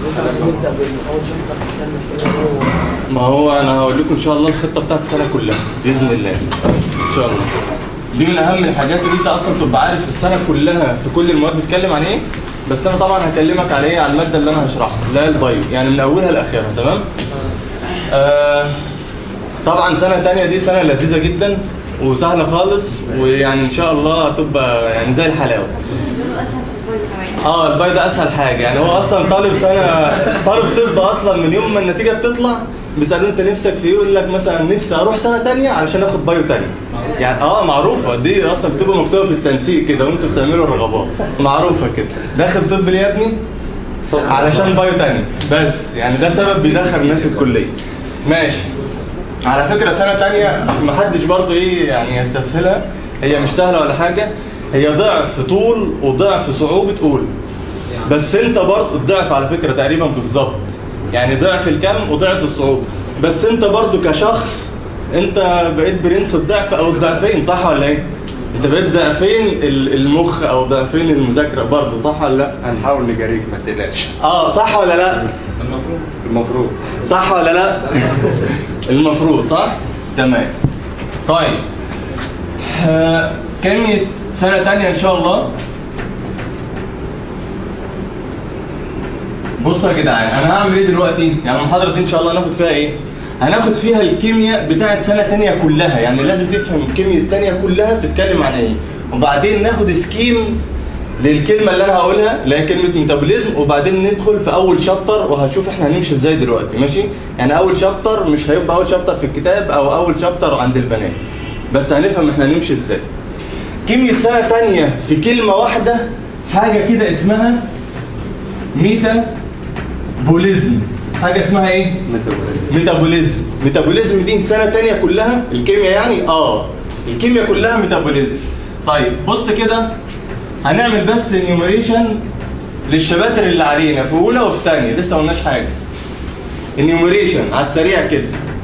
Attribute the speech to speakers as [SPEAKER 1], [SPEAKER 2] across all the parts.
[SPEAKER 1] نبدا باول شابتر نكمل كده هو
[SPEAKER 2] ما هو انا هقول لكم ان شاء الله الخطه بتاعت السنه كلها باذن الله ان شاء الله دي من اهم الحاجات اللي انت اصلا تبقى عارف السنه كلها في كل المواد بتتكلم عن ايه بس انا طبعا هكلمك على ايه على الماده اللي انا هشرحها اللي هي البايو يعني من اولها لاخرها تمام آه طبعا سنه تانية دي سنه لذيذه جدا وسهله خالص ويعني ان شاء الله هتبقى يعني زي الحلاوه
[SPEAKER 3] بيقولوا اسهل في البايو كمان
[SPEAKER 2] اه البايو ده اسهل حاجه يعني هو اصلا طالب سنه طالب طب اصلا من يوم ما النتيجه بتطلع بيسالوه انت نفسك في ايه يقول لك مثلا نفسي اروح سنه تانية علشان اخد بايو تانية يعني اه معروفه دي اصلا بتبقى مكتوبه في التنسيق كده وانتوا بتعملوا الرغبات معروفه كده داخل طب ليه يا ابني علشان بايو تاني بس يعني ده سبب بيدخل الناس الكليه ماشي على فكره سنه تانية محدش برضه ايه يعني يستسهلها هي مش سهله ولا حاجه هي ضعف طول وضعف صعوبه اولى بس انت برضه الضعف على فكره تقريبا بالظبط يعني ضعف الكم وضعف الصعوبه بس انت برضه كشخص انت بقيت برنس الضعف او الضعفين صح ولا ايه؟ انت بقيت ضعفين ال- المخ او ضعفين المذاكره برضه صح ولا لا؟
[SPEAKER 4] هنحاول نجاريك ما تقلقش
[SPEAKER 2] اه صح ولا لا؟
[SPEAKER 4] المفروض
[SPEAKER 2] صح ولا لا؟ المفروض صح؟ تمام. طيب آه، كلمة سنة تانية إن شاء الله بصوا يا جدعان أنا هعمل إيه دلوقتي؟ يعني المحاضرة دي إن شاء الله هناخد فيها إيه؟ هناخد فيها الكيمياء بتاعت سنة تانية كلها يعني لازم تفهم الكيمياء التانية كلها بتتكلم عن إيه وبعدين ناخد سكيم للكلمه اللي انا هقولها اللي هي كلمه ميتابوليزم وبعدين ندخل في اول شابتر وهشوف احنا هنمشي ازاي دلوقتي ماشي يعني اول شابتر مش هيبقى اول شابتر في الكتاب او اول شابتر عند البنات بس هنفهم احنا هنمشي ازاي كيمياء سنه تانية في كلمه واحده حاجه كده اسمها ميتابوليزم حاجه اسمها ايه ميتابوليزم ميتابوليزم دي سنه تانية كلها الكيمياء يعني اه الكيمياء كلها ميتابوليزم طيب بص كده هنعمل بس انيوميريشن للشباتر اللي علينا في اولى وفي ثانيه لسه ما قلناش حاجه انيوميريشن على السريع كده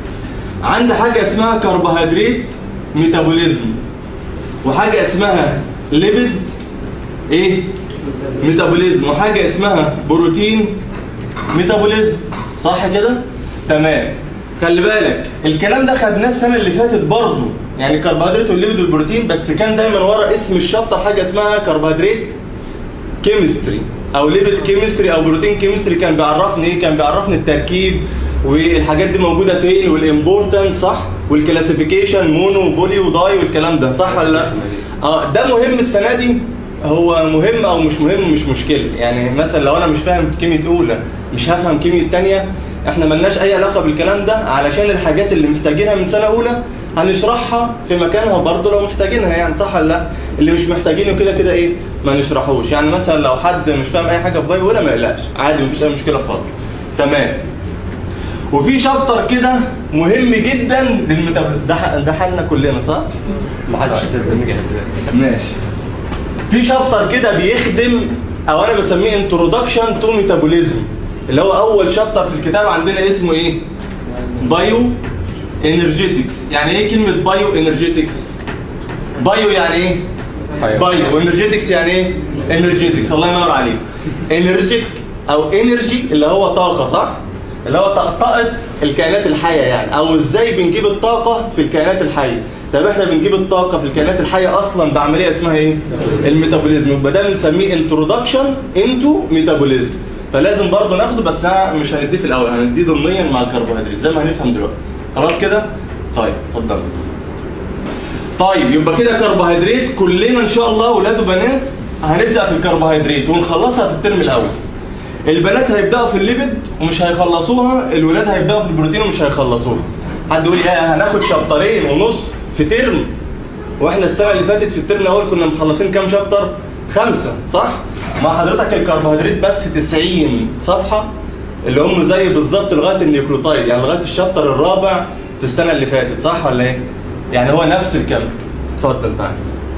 [SPEAKER 2] عندي حاجه اسمها كربوهيدرات ميتابوليزم وحاجه اسمها ليبيد ايه ميتابوليزم وحاجه اسمها بروتين ميتابوليزم صح كده تمام خلي بالك الكلام ده خدناه السنه اللي فاتت برضه يعني كربوهيدرات والليبيد والبروتين بس كان دايما ورا اسم الشابتر حاجه اسمها كربوهيدرات كيمستري او ليبيد كيمستري او بروتين كيمستري كان بيعرفني ايه كان بيعرفني التركيب والحاجات دي موجوده فين والامبورتنس صح والكلاسيفيكيشن مونو وبولي وداي والكلام ده صح ولا لا اه ده مهم السنه دي هو مهم او مش مهم مش مشكله يعني مثلا لو انا مش فاهم كيمياء اولى مش هفهم كيمياء الثانيه احنا ملناش اي علاقه بالكلام ده علشان الحاجات اللي محتاجينها من سنه اولى هنشرحها في مكانها برضه لو محتاجينها يعني صح ولا لا اللي مش محتاجينه كده كده ايه ما نشرحوش يعني مثلا لو حد مش فاهم اي حاجه في بايو ولا ما يقلقش عادي مفيش اي مشكله خالص تمام وفي شابتر كده مهم جدا للمتابعه ده ح- ده حالنا كلنا صح
[SPEAKER 4] ما حدش يصدق نجح ازاي
[SPEAKER 2] ماشي في شابتر كده بيخدم او انا بسميه انترودكشن تو ميتابوليزم اللي هو اول شابتر في الكتاب عندنا اسمه ايه بايو انرجيتكس يعني ايه كلمه بايو انرجيتكس بايو يعني ايه
[SPEAKER 4] بايو.
[SPEAKER 2] بايو وانرجيتكس يعني ايه انرجيتكس الله ينور عليك انرجيك او انرجي اللي هو طاقه صح اللي هو طاقه الكائنات الحيه يعني او ازاي بنجيب الطاقه في الكائنات الحيه طب احنا بنجيب الطاقه في الكائنات الحيه اصلا بعمليه اسمها ايه الميتابوليزم يبقى ده بنسميه انترودكشن انتو ميتابوليزم فلازم برضه ناخده بس ها- مش هنديه في الاول هنديه ضمنيا مع الكربوهيدرات زي ما هنفهم دلوقتي خلاص كده طيب اتفضل طيب يبقى كده كربوهيدرات كلنا ان شاء الله ولاد وبنات هنبدا في الكربوهيدرات ونخلصها في الترم الاول البنات هيبداوا في الليبيد ومش هيخلصوها الولاد هيبداوا في البروتين ومش هيخلصوها حد يقول يا هناخد شابترين ونص في ترم واحنا السنه اللي فاتت في الترم الاول كنا مخلصين كام شابتر خمسه صح مع حضرتك الكربوهيدرات بس 90 صفحه اللي هم زي بالظبط لغايه النيوكليوتايد يعني لغايه الشابتر الرابع في السنه اللي فاتت صح ولا ايه يعني هو نفس الكم اتفضل تعالى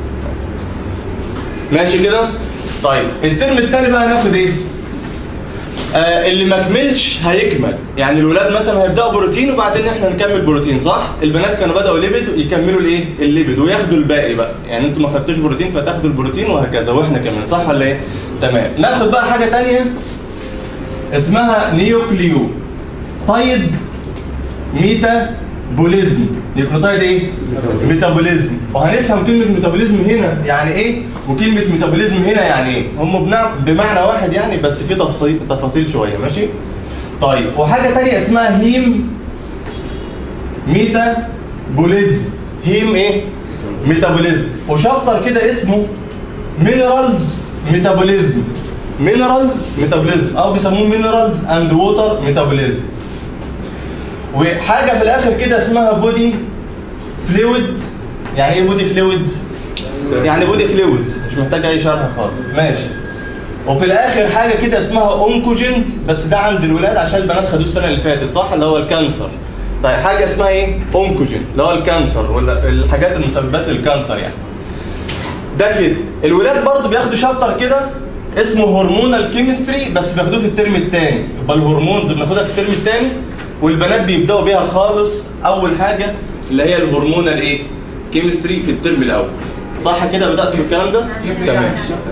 [SPEAKER 2] ماشي كده طيب الترم الثاني بقى هناخد ايه آه اللي ما كملش هيكمل يعني الولاد مثلا هيبداوا بروتين وبعدين احنا نكمل بروتين صح البنات كانوا بداوا ليبيد يكملوا الايه الليبيد وياخدوا الباقي بقى يعني انتوا ما خدتوش بروتين فتاخدوا البروتين وهكذا واحنا كمان صح ولا ايه تمام ناخد بقى حاجه تانية اسمها نيوكليو تايد ميتابوليزم نيوكليوتايد ايه؟ ميتابوليزم وهنفهم كلمة ميتابوليزم هنا يعني ايه وكلمة ميتابوليزم هنا يعني ايه هم بنع- بمعنى واحد يعني بس في تفاصيل تفاصيل شوية ماشي؟ طيب وحاجة تانية اسمها هيم ميتابوليزم هيم ايه؟ ميتابوليزم وشابتر كده اسمه مينرالز ميتابوليزم مينرالز ميتابوليزم او بيسموه مينرالز اند ووتر ميتابوليزم وحاجه في الاخر كده اسمها بودي فلويد يعني ايه بودي فلويدز يعني بودي فلويدز مش محتاج اي شرح خالص ماشي وفي الاخر حاجه كده اسمها اونكوجينز بس ده عند الولاد عشان البنات خدوه السنه اللي فاتت صح اللي هو الكانسر طيب حاجه اسمها ايه اونكوجين اللي هو الكانسر ولا الحاجات المسببات للكانسر يعني ده كده الولاد برضو بياخدوا شابتر كده اسمه هرمونال كيمستري بس بياخدوه في الترم الثاني يبقى الهرمونز بناخدها في الترم الثاني والبنات بيبداوا بيها خالص اول حاجه اللي هي الهرمونال ايه كيمستري في الترم الاول صح كده بداتوا بالكلام ده تمام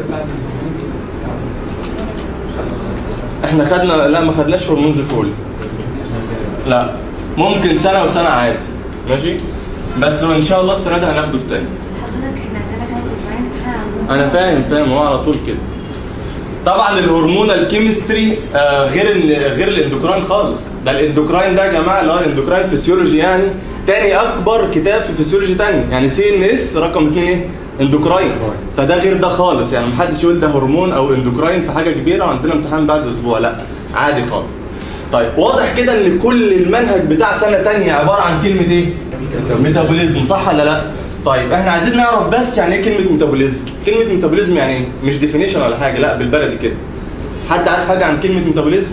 [SPEAKER 2] احنا خدنا لا ما خدناش هرمونز فول لا ممكن سنه وسنه عادي ماشي بس ان شاء الله السنه دي هناخده في تاني
[SPEAKER 3] بس حضرتك احنا عندنا كمان اسبوعين امتحان
[SPEAKER 2] انا فاهم فاهم هو على طول كده طبعا الهرمونال كيمستري آه غير ال- غير الاندوكراين خالص ده الاندوكراين ده يا جماعه اللي هو الاندوكراين فيسيولوجي يعني تاني اكبر كتاب في فيسيولوجي تاني يعني سي ان اس رقم اتنين ايه اندوكراين فده غير ده خالص يعني محدش يقول ده هرمون او اندوكراين في حاجه كبيره وعندنا امتحان بعد اسبوع لا عادي خالص طيب واضح كده ان كل المنهج بتاع سنه تانية عباره عن كلمه ايه ميتابوليزم صح ولا لا طيب احنا عايزين نعرف بس يعني ايه كلمه ميتابوليزم كلمه ميتابوليزم يعني ايه مش ديفينيشن ولا حاجه لا بالبلدي كده حد عارف حاجه عن كلمه ميتابوليزم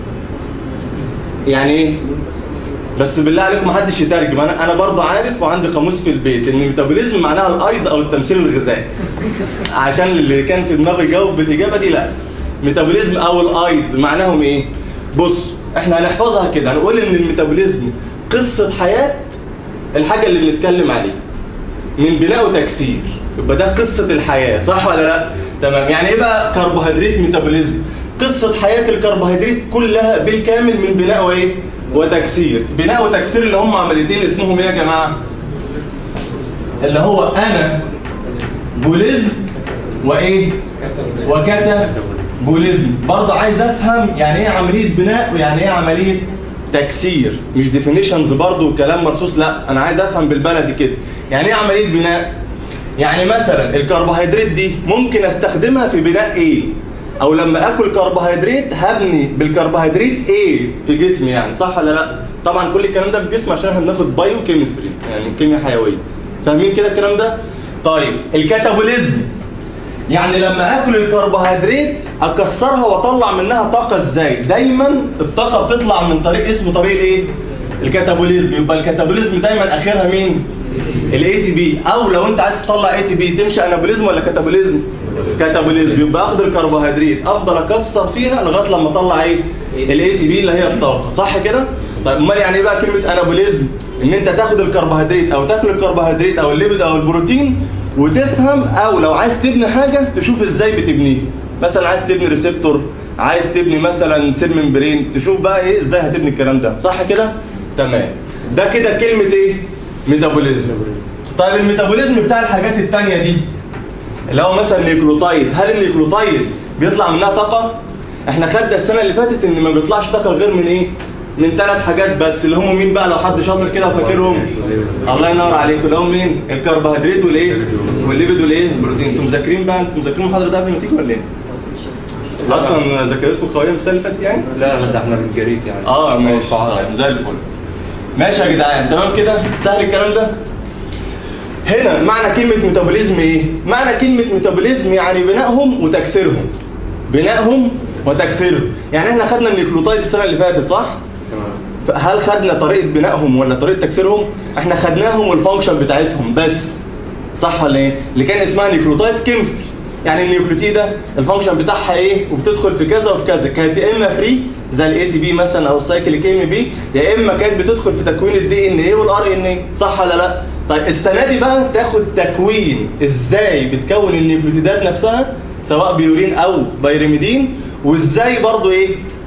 [SPEAKER 2] يعني ايه بس بالله عليكم ما حدش يترجم انا انا برضه عارف وعندي قاموس في البيت ان ميتابوليزم معناها الايض او التمثيل الغذائي عشان اللي كان في دماغه يجاوب بالاجابه دي لا ميتابوليزم او الايض معناهم ايه بص احنا هنحفظها كده هنقول ان الميتابوليزم قصه حياه الحاجه اللي بنتكلم عليها من بناء وتكسير يبقى ده قصه الحياه صح ولا لا تمام يعني ايه بقى كربوهيدرات ميتابوليزم قصه حياه الكربوهيدرات كلها بالكامل من بناء وايه وتكسير بناء وتكسير اللي هم عمليتين اسمهم ايه يا جماعه اللي هو انا بوليزم وايه وكتا بوليزم برضه عايز افهم يعني ايه عمليه بناء ويعني ايه عمليه تكسير مش ديفينيشنز برضه وكلام مرصوص لا انا عايز افهم بالبلدي كده يعني ايه عمليه بناء يعني مثلا الكربوهيدرات دي ممكن استخدمها في بناء ايه او لما اكل كربوهيدرات هبني بالكربوهيدرات ايه في جسمي يعني صح ولا لا طبعا كل الكلام ده في الجسم عشان احنا بناخد بايو كيمستري يعني كيمياء حيويه فاهمين كده الكلام ده طيب الكاتابوليزم يعني لما اكل الكربوهيدرات اكسرها واطلع منها طاقه ازاي دايما الطاقه بتطلع من طريق اسمه طريق الايه الكاتابوليزم يبقى الكاتابوليزم دايما اخرها مين الاي تي بي او لو انت عايز تطلع اي تي بي تمشي انابوليزم ولا كاتابوليزم كاتابوليزم يبقى اخد الكربوهيدرات افضل اكسر فيها لغايه لما اطلع ايه الاي تي بي اللي هي الطاقه صح كده طيب امال يعني ايه بقى كلمه انابوليزم ان انت تاخد الكربوهيدرات او تاكل الكربوهيدرات او الليبيد او البروتين وتفهم او لو عايز تبني حاجه تشوف ازاي بتبنيه مثلا عايز تبني ريسبتور عايز تبني مثلا سيل ممبرين تشوف بقى ايه ازاي هتبني الكلام ده صح كده تمام ده كده كلمه ايه ميتابوليزم طيب الميتابوليزم بتاع الحاجات التانية دي اللي هو مثلا نيكلوتايد هل النيكلوتايد بيطلع منها طاقه احنا خدنا السنه اللي فاتت ان ما بيطلعش طاقه غير من ايه من ثلاث حاجات بس اللي هم مين بقى لو حد شاطر كده وفاكرهم الله ينور عليكم اللي هم مين الكربوهيدرات والايه والليبيد والايه البروتين انتوا مذاكرين بقى انتوا مذاكرين المحاضره ده قبل ما تيجوا ولا ايه اصلا ذاكرتكم قويه من السنه اللي فاتت يعني
[SPEAKER 4] لا ده احنا بنجريك يعني
[SPEAKER 2] اه ماشي
[SPEAKER 4] توقعات.
[SPEAKER 2] طيب زي الفل ماشي يا جدعان تمام كده سهل الكلام ده هنا معنى كلمة ميتابوليزم ايه؟ معنى كلمة ميتابوليزم يعني بنائهم وتكسيرهم بنائهم وتكسيرهم يعني احنا خدنا النيكلوتايد السنة اللي فاتت صح؟
[SPEAKER 4] تمام
[SPEAKER 2] هل خدنا طريقة بنائهم ولا طريقة تكسيرهم؟ احنا خدناهم والفانكشن بتاعتهم بس صح ولا ايه؟ اللي كان اسمها نيكلوتايد كيمستري يعني النيوكليوتيدة الفانكشن بتاعها ايه وبتدخل في كذا وفي كذا كانت يا اما فري زي الاي تي بي مثلا او السايكليك ام بي يا اما كانت بتدخل في تكوين الدي ان ايه والار ان ايه صح ولا لا؟ طيب السنه دي بقى تاخد تكوين ازاي بتكون النيوكليوتيدات نفسها سواء بيورين او بايرميدين وازاي برضو ايه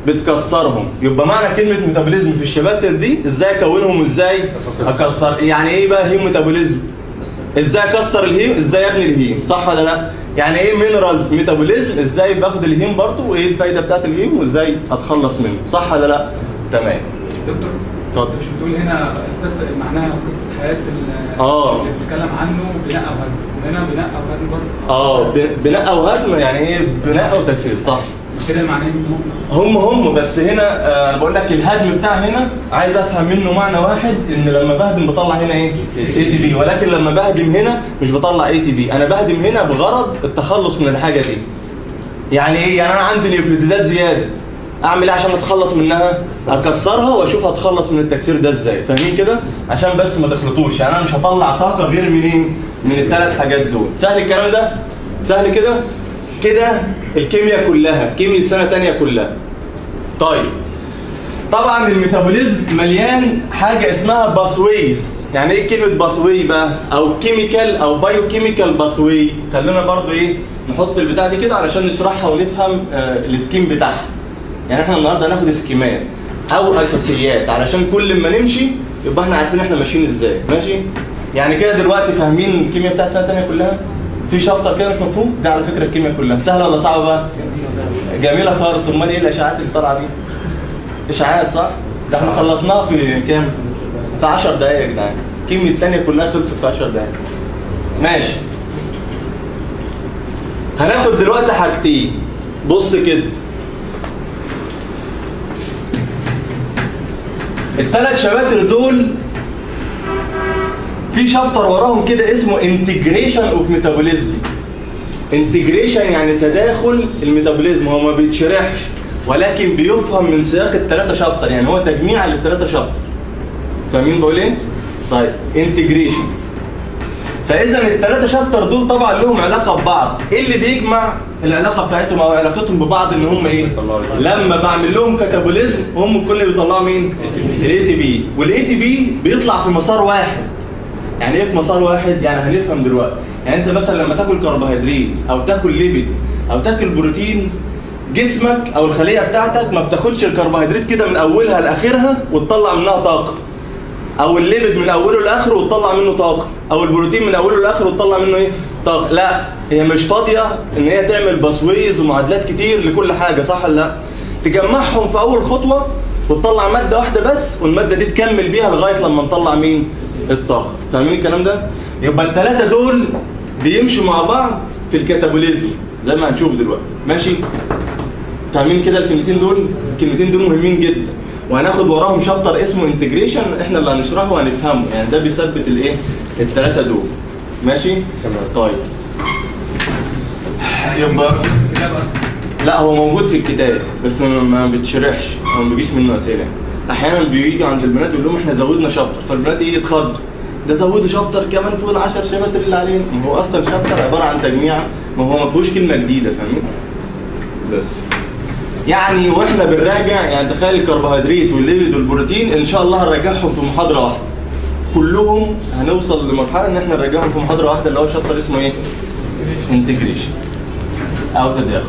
[SPEAKER 2] بتكسرهم يبقى معنى كلمه ميتابوليزم في الشباتر دي ازاي اكونهم وازاي اكسر يعني ايه بقى هيم ميتابوليزم ازاي اكسر الهيم ازاي ابني الهيم صح ولا لا يعني ايه مينرالز ميتابوليزم ازاي باخد الهيم برضه وايه الفايده بتاعت الهيم وازاي اتخلص منه صح ولا لا تمام
[SPEAKER 5] دكتور
[SPEAKER 2] اتفضل.
[SPEAKER 5] مش بتقول هنا قصه معناها قصه حياه ال-
[SPEAKER 2] آه.
[SPEAKER 5] اللي بتتكلم عنه بناء او هدم وهنا بناء او هدم برضه
[SPEAKER 2] اه ب- بناء او هدم يعني ايه بناء او تكسير صح
[SPEAKER 5] كده معناه ان هم
[SPEAKER 2] هم هم بس هنا آه، انا بقول لك الهدم بتاع هنا عايز افهم منه معنى واحد ان لما بهدم بطلع هنا ايه؟ اي تي بي ولكن لما بهدم هنا مش بطلع اي تي بي انا بهدم هنا بغرض التخلص من الحاجه دي. يعني ايه؟ يعني انا عندي نيوكليوتيدات زياده اعمل ايه عشان اتخلص منها؟ اكسرها واشوف اتخلص من التكسير ده ازاي فاهمين كده؟ عشان بس ما تخلطوش يعني انا مش هطلع طاقه غير منين؟ من الثلاث حاجات دول سهل الكلام ده؟ سهل كده؟ كده الكيمياء كلها كيمياء سنه تانية كلها طيب طبعا الميتابوليزم مليان حاجه اسمها باثويز يعني ايه كلمه باثوي بقى او كيميكال او بايو كيميكال باثوي خلينا برضو ايه نحط البتاع دي كده علشان نشرحها ونفهم آه السكيم بتاعها يعني احنا النهارده هناخد سكيمات او اساسيات علشان كل ما نمشي يبقى احنا عارفين احنا ماشيين ازاي ماشي يعني كده دلوقتي فاهمين الكيمياء بتاعت سنه تانية كلها في شابتر كده مش مفهوم ده على فكره الكيمياء كلها سهله ولا صعبه بقى جميله خالص امال ايه الاشعاعات اللي طالعه دي اشاعات صح؟ ده احنا خلصناها في كام؟ في 10 دقايق يا جدعان الكيمياء التانية كلها خلصت في 10 دقايق ماشي هناخد دلوقتي حاجتين بص كده الثلاث شباتر دول في شابتر وراهم كده اسمه انتجريشن اوف ميتابوليزم انتجريشن يعني تداخل الميتابوليزم هو ما بيتشرحش ولكن بيفهم من سياق الثلاثه شابتر يعني هو تجميع للثلاثه شابتر فاهمين بقول ايه؟ طيب انتجريشن فاذا الثلاثه شابتر دول طبعا لهم علاقه ببعض ايه اللي بيجمع العلاقه بتاعتهم او علاقتهم ببعض ان هم ايه لما بعمل لهم كاتابوليزم هم الكل بيطلعوا مين الاي تي بي والاي تي بي بيطلع في مسار واحد يعني ايه في مسار واحد يعني هنفهم دلوقتي يعني انت مثلا لما تاكل كربوهيدرات او تاكل ليبيد او تاكل بروتين جسمك او الخليه بتاعتك ما بتاخدش الكربوهيدرات كده من اولها لاخرها وتطلع منها طاقه او الليبيد من اوله لاخره وتطلع منه طاقه او البروتين من اوله لاخره وتطلع منه ايه طاقه لا هي مش فاضيه ان هي تعمل باسويز ومعادلات كتير لكل حاجه صح ولا لا تجمعهم في اول خطوه وتطلع ماده واحده بس والماده دي تكمل بيها لغايه لما نطلع مين الطاقه فاهمين الكلام ده يبقى الثلاثه دول بيمشوا مع بعض في الكاتابوليزم زي ما هنشوف دلوقتي ماشي فاهمين كده الكلمتين دول الكلمتين دول مهمين جدا وهناخد وراهم شابتر اسمه انتجريشن احنا اللي هنشرحه وهنفهمه يعني ده بيثبت الايه الثلاثه دول ماشي
[SPEAKER 4] تمام.
[SPEAKER 2] طيب يبقى
[SPEAKER 5] كتاب اصلا
[SPEAKER 2] لا هو موجود في الكتاب بس ما ما بيتشرحش او ما بيجيش منه اسئله احيانا بيجي عند البنات يقول لهم احنا زودنا شابتر فالبنات ايه يتخضوا ده زودوا شابتر كمان فوق العشر شباتر اللي عليهم ما هو اصلا شابتر عباره عن تجميع ما هو ما فيهوش كلمه جديده فاهمين بس يعني واحنا بنراجع يعني تخيل الكربوهيدرات والليبيد والبروتين ان شاء الله هنراجعهم في محاضره واحده كلهم هنوصل لمرحله ان احنا نراجعهم في محاضره واحده اللي هو شابتر اسمه ايه؟ انتجريشن او تداخل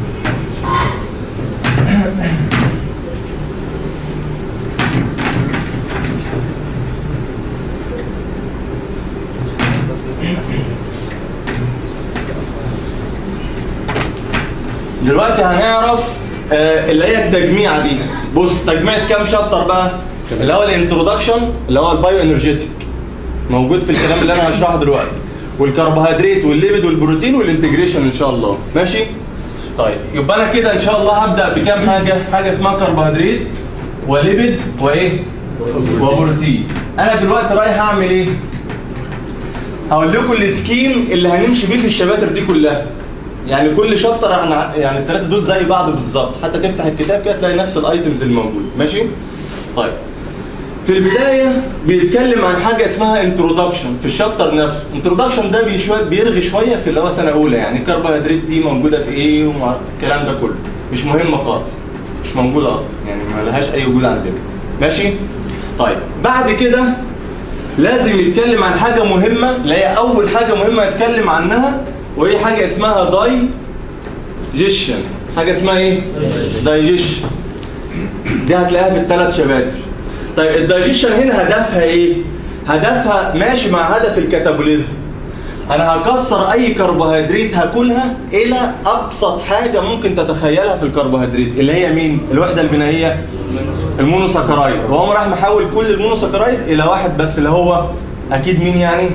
[SPEAKER 2] دلوقتي هنعرف آه، اللي هي التجميعه دي بص تجميعه كام شابتر بقى اللي هو الانترودكشن اللي هو البايو انرجيتك موجود في الكلام اللي انا هشرحه دلوقتي والكربوهيدرات والليبيد والبروتين والانتجريشن ان شاء الله ماشي طيب يبقى انا كده ان شاء الله هبدا بكام حاجه حاجه اسمها كربوهيدرات وليبيد وايه وبروتين انا دلوقتي رايح اعمل ايه هقول لكم السكيم اللي هنمشي بيه في الشباتر دي كلها يعني كل شابتر احنا يعني الثلاثه دول زي بعض بالظبط حتى تفتح الكتاب كده تلاقي نفس الايتمز الموجوده ماشي طيب في البدايه بيتكلم عن حاجه اسمها انترودكشن في الشابتر نفسه انترودكشن ده بيشوي بيرغي شويه في اللي هو سنه اولى يعني الكربوهيدرات دي موجوده في ايه والكلام ده كله مش مهم خالص مش موجوده اصلا يعني ما لهاش اي وجود عندنا ماشي طيب بعد كده لازم يتكلم عن حاجه مهمه اللي هي اول حاجه مهمه يتكلم عنها وهي حاجه اسمها دايجيشن حاجه اسمها ايه دايجيشن دي هتلاقيها في الثلاث شباتر طيب الدايجيشن هنا هدفها ايه هدفها ماشي مع هدف الكاتابوليزم انا هكسر اي كربوهيدرات هاكلها الى ابسط حاجه ممكن تتخيلها في الكربوهيدرات اللي هي مين الوحده البنائيه المونوساكرايد وهو راح محول كل المونوساكرايد الى واحد بس اللي هو اكيد مين يعني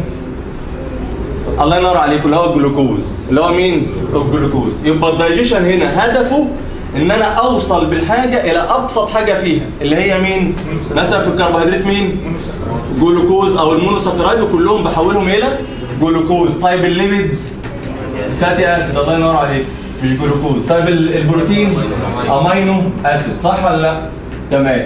[SPEAKER 2] الله ينور عليكم اللي هو الجلوكوز اللي هو مين الجلوكوز يبقى الدايجيشن هنا هدفه ان انا اوصل بالحاجه الى ابسط حاجه فيها اللي هي مين مثلا في الكربوهيدرات مين جلوكوز او المونوساكرايد وكلهم بحولهم الى جلوكوز طيب الليبيد فاتي اسيد الله ينور عليك مش جلوكوز طيب ال- البروتين امينو اسيد صح ولا لا تمام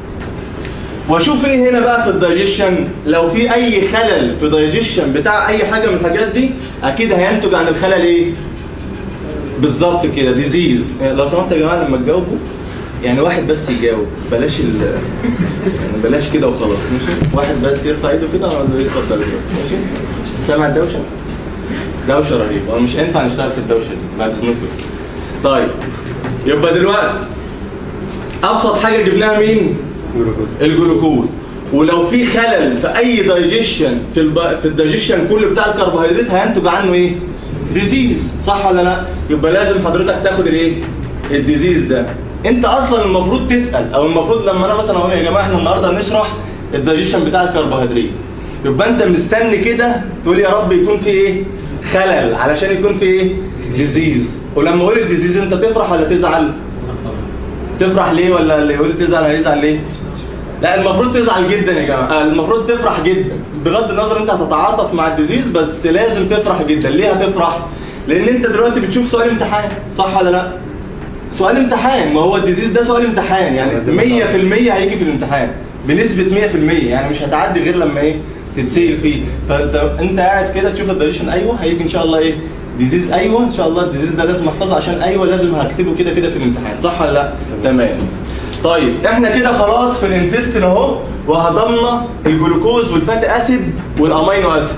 [SPEAKER 2] واشوف ايه هنا بقى في الدايجيشن لو في اي خلل في دايجيشن بتاع اي حاجه من الحاجات دي اكيد هينتج عن الخلل ايه بالظبط كده ديزيز لو سمحت يا جماعه لما تجاوبوا يعني واحد بس يجاوب بلاش ال يعني بلاش كده وخلاص ماشي واحد بس يرفع ايده كده ولا يتفضل يجاوب ماشي سامع الدوشه دوشه رهيبه مش هينفع نشتغل في الدوشه دي بعد اذنكم طيب يبقى دلوقتي ابسط حاجه جبناها مين الجلوكوز ولو في خلل في اي دايجيشن في الب... في الدايجيشن كله بتاع الكربوهيدرات هينتج عنه ايه ديزيز صح ولا لا يبقى لازم حضرتك تاخد الايه الديزيز ده انت اصلا المفروض تسال او المفروض لما انا مثلا اقول يا جماعه احنا النهارده هنشرح الدايجيشن بتاع الكربوهيدرات يبقى انت مستني كده تقول يا رب يكون في ايه خلل علشان يكون في ايه ديزيز ولما اقول الديزيز انت تفرح ولا تزعل تفرح ليه ولا اللي يقول تزعل هيزعل ليه لا المفروض تزعل جدا يا جماعه آه، المفروض تفرح جدا بغض النظر انت هتتعاطف مع الديزيز بس لازم تفرح جدا ليه هتفرح لان انت دلوقتي بتشوف سؤال امتحان صح ولا لا سؤال امتحان ما هو الديزيز ده سؤال امتحان يعني 100% هيجي في الامتحان بنسبه 100% يعني مش هتعدي غير لما ايه تتسال فيه فانت انت قاعد كده تشوف الدايجيشن ايوه هيجي ان شاء الله ايه ديزيز ايوه ان شاء الله الديزيز ده لازم احفظه عشان ايوه لازم هكتبه كده كده في الامتحان صح ولا لا تمام طيب احنا كده خلاص في الانتستين اهو وهضمنا الجلوكوز والفاتي اسيد والامينو اسيد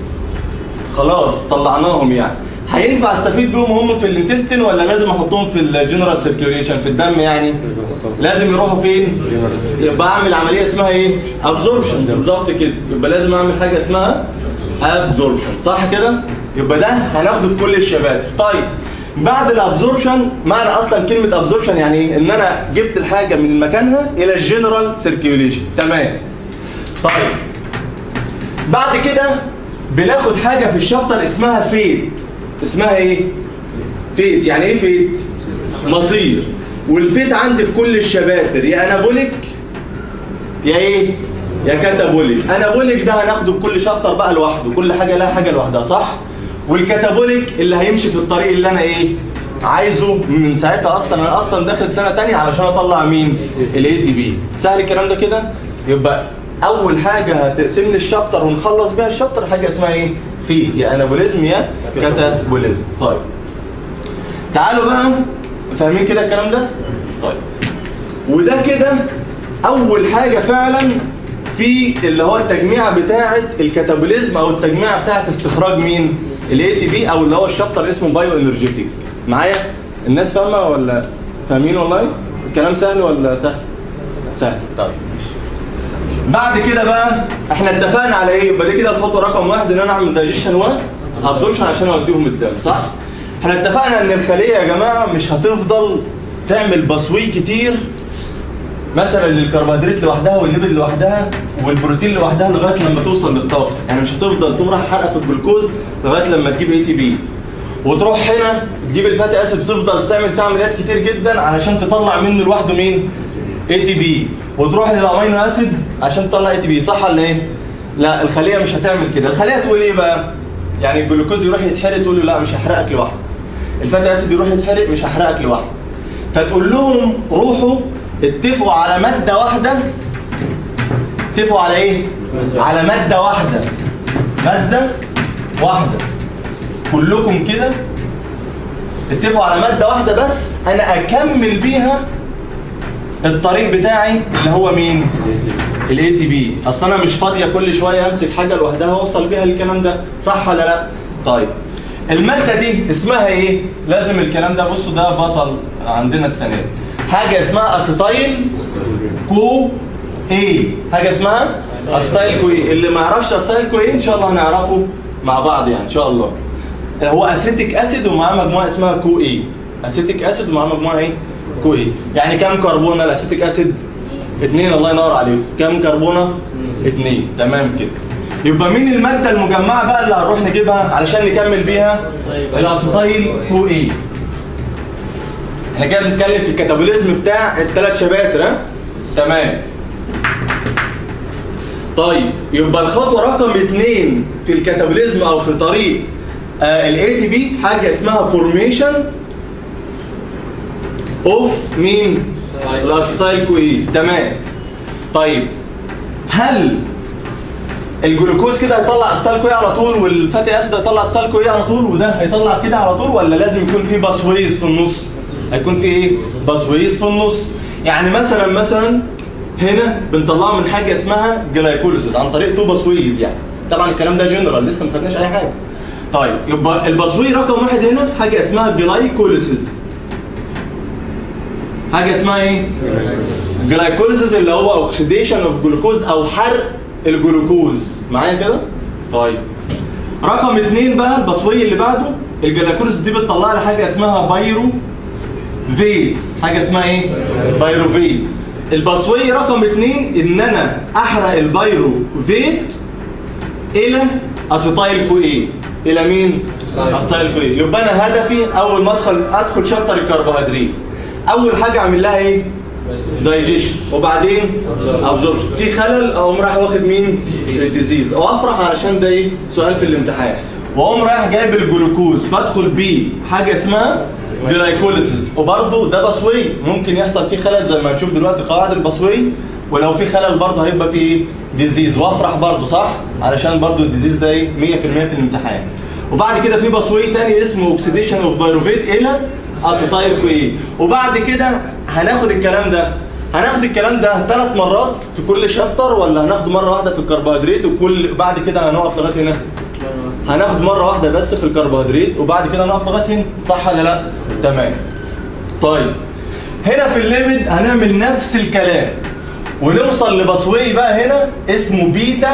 [SPEAKER 2] خلاص طلعناهم يعني هينفع استفيد بيهم هم في الانتستين ولا لازم احطهم في الجنرال سيركيوليشن في الدم يعني لازم يروحوا فين يبقى اعمل عمليه اسمها ايه ابزوربشن بالظبط كده يبقى لازم اعمل حاجه اسمها ابزوربشن صح كده يبقى ده هناخده في كل الشباتر طيب بعد الابزوربشن معنى اصلا كلمه ابزوربشن يعني ايه ان انا جبت الحاجه من مكانها الى الجنرال سيركيوليشن تمام طيب بعد كده بناخد حاجه في الشابتر اسمها فيت اسمها ايه فيت يعني ايه فيت مصير والفيت عندي في كل الشباتر يا انابوليك يا ايه يا كاتابوليك انابوليك ده هناخده بكل شابتر بقى لوحده كل حاجه لها حاجه لوحدها صح والكاتابوليك اللي هيمشي في الطريق اللي انا ايه عايزه من ساعتها اصلا انا اصلا داخل سنه تانية علشان اطلع مين الاي تي بي سهل الكلام ده كده يبقى اول حاجه هتقسم لي الشابتر ونخلص بيها الشابتر حاجه اسمها ايه فيت يا انابوليزم يا كاتابوليزم طيب تعالوا بقى فاهمين كده الكلام ده طيب وده كده اول حاجه فعلا في اللي هو التجميعه بتاعه الكاتابوليزم او التجميعه بتاعه استخراج مين الاي تي بي او اللي هو الشابتر اللي اسمه بايو انرجيتيك معايا الناس فاهمه ولا فاهمين والله الكلام سهل ولا سهل سهل طيب بعد كده بقى احنا اتفقنا على ايه يبقى دي كده الخطوه رقم واحد ان انا اعمل دايجيشن و ابزوربشن عشان اوديهم الدم صح احنا اتفقنا ان الخليه يا جماعه مش هتفضل تعمل بصوي كتير مثلا للكربوهيدرات لوحدها والليبيد لوحدها والبروتين لوحدها لغايه لما توصل للطاقه يعني مش هتفضل تقوم رايح حرقه في الجلوكوز لغايه لما تجيب اي تي بي وتروح هنا تجيب الفاتي اسيد تفضل تعمل فيه عمليات كتير جدا علشان تطلع منه لوحده مين اي تي بي وتروح للامينو اسيد عشان تطلع اي تي بي صح ولا ايه لا الخليه مش هتعمل كده الخليه تقول ايه بقى يعني الجلوكوز يروح يتحرق تقول له لا مش هحرقك لوحده الفاتي اسيد يروح يتحرق مش هحرقك لوحده فتقول لهم روحوا اتفقوا على ماده واحده اتفقوا على ايه على ماده واحده ماده واحده كلكم كده اتفقوا على ماده واحده بس انا اكمل بيها الطريق بتاعي اللي هو مين الاي تي بي اصل انا مش فاضيه كل شويه امسك حاجه لوحدها واوصل بيها للكلام ده صح ولا لا طيب الماده دي اسمها ايه لازم الكلام ده بصوا ده بطل عندنا السنه دي حاجه اسمها اسيتايل كو ايه حاجه اسمها اسيتايل كو ايه اللي ما يعرفش اسيتايل كو ايه ان شاء الله هنعرفه مع بعض يعني ان شاء الله هو اسيتيك اسيد ومعاه مجموعه اسمها كو ايه اسيتيك اسيد ومعاه مجموعه ايه كو ايه يعني كام كربونه الاسيتيك اسيد اثنين الله ينور عليكم كام كربونه اثنين تمام كده يبقى مين الماده المجمعه بقى اللي هنروح نجيبها علشان نكمل بيها الاسيتايل كو ايه احنا كده بنتكلم في الكاتابوليزم بتاع الثلاث شباتر ها تمام طيب يبقى الخطوه رقم اثنين في الكاتابوليزم او في طريق الاي تي بي حاجه اسمها فورميشن اوف مين الاسيتايل كو ايه تمام طيب هل الجلوكوز كده هيطلع اسيتايل كو ايه على طول والفاتي اسيد هيطلع اسيتايل كو ايه على طول وده هيطلع كده على طول ولا لازم يكون في باسويز في النص هيكون في ايه باسويز في النص يعني مثلا مثلا هنا بنطلعه من حاجه اسمها جلايكوليسيس عن طريق تو باسويز يعني طبعا الكلام ده جنرال لسه ما خدناش اي حاجه طيب يبقى الباسوي رقم واحد هنا حاجه اسمها جلايكوليسيس حاجه اسمها ايه جلايكوليسيس اللي هو اوكسيديشن اوف جلوكوز او حرق الجلوكوز معايا كده طيب رقم اتنين بقى البصوي اللي بعده الجلايكوليسيس دي بتطلع لي حاجه اسمها بايرو فيت حاجه اسمها ايه بايرو فيت البصوي رقم اتنين ان انا احرق البايرو فيت الى اسيتايل كو ايه الى مين اسيتايل كو ايه يبقى انا هدفي اول ما ادخل ادخل شابتر الكربوهيدرات اول حاجه اعمل لها ايه دايجيشن وبعدين ابزوربشن في خلل اقوم رايح واخد مين الديزيز وافرح علشان ده ايه سؤال في الامتحان واقوم رايح جايب الجلوكوز فادخل بيه حاجه اسمها جلايكوليسيس وبرده ده بصوي ممكن يحصل فيه خلل زي ما هنشوف دلوقتي قواعد البصوي ولو في خلل برضه هيبقى فيه ايه ديزيز وافرح برضه صح علشان برضه الديزيز ده ايه 100% في الامتحان وبعد كده في بصوي تاني اسمه اوكسيديشن اوف بايروفيت الى اسيتايل كو ايه وبعد كده هناخد الكلام ده هناخد الكلام ده ثلاث مرات في كل شابتر ولا هناخده مره واحده في الكربوهيدرات وكل بعد كده هنقف لغايه هنا هناخد مره واحده بس في الكربوهيدرات وبعد كده نقف لغايه هنا صح ولا لا تمام طيب هنا في الليميد هنعمل نفس الكلام ونوصل لبصوي بقى هنا اسمه بيتا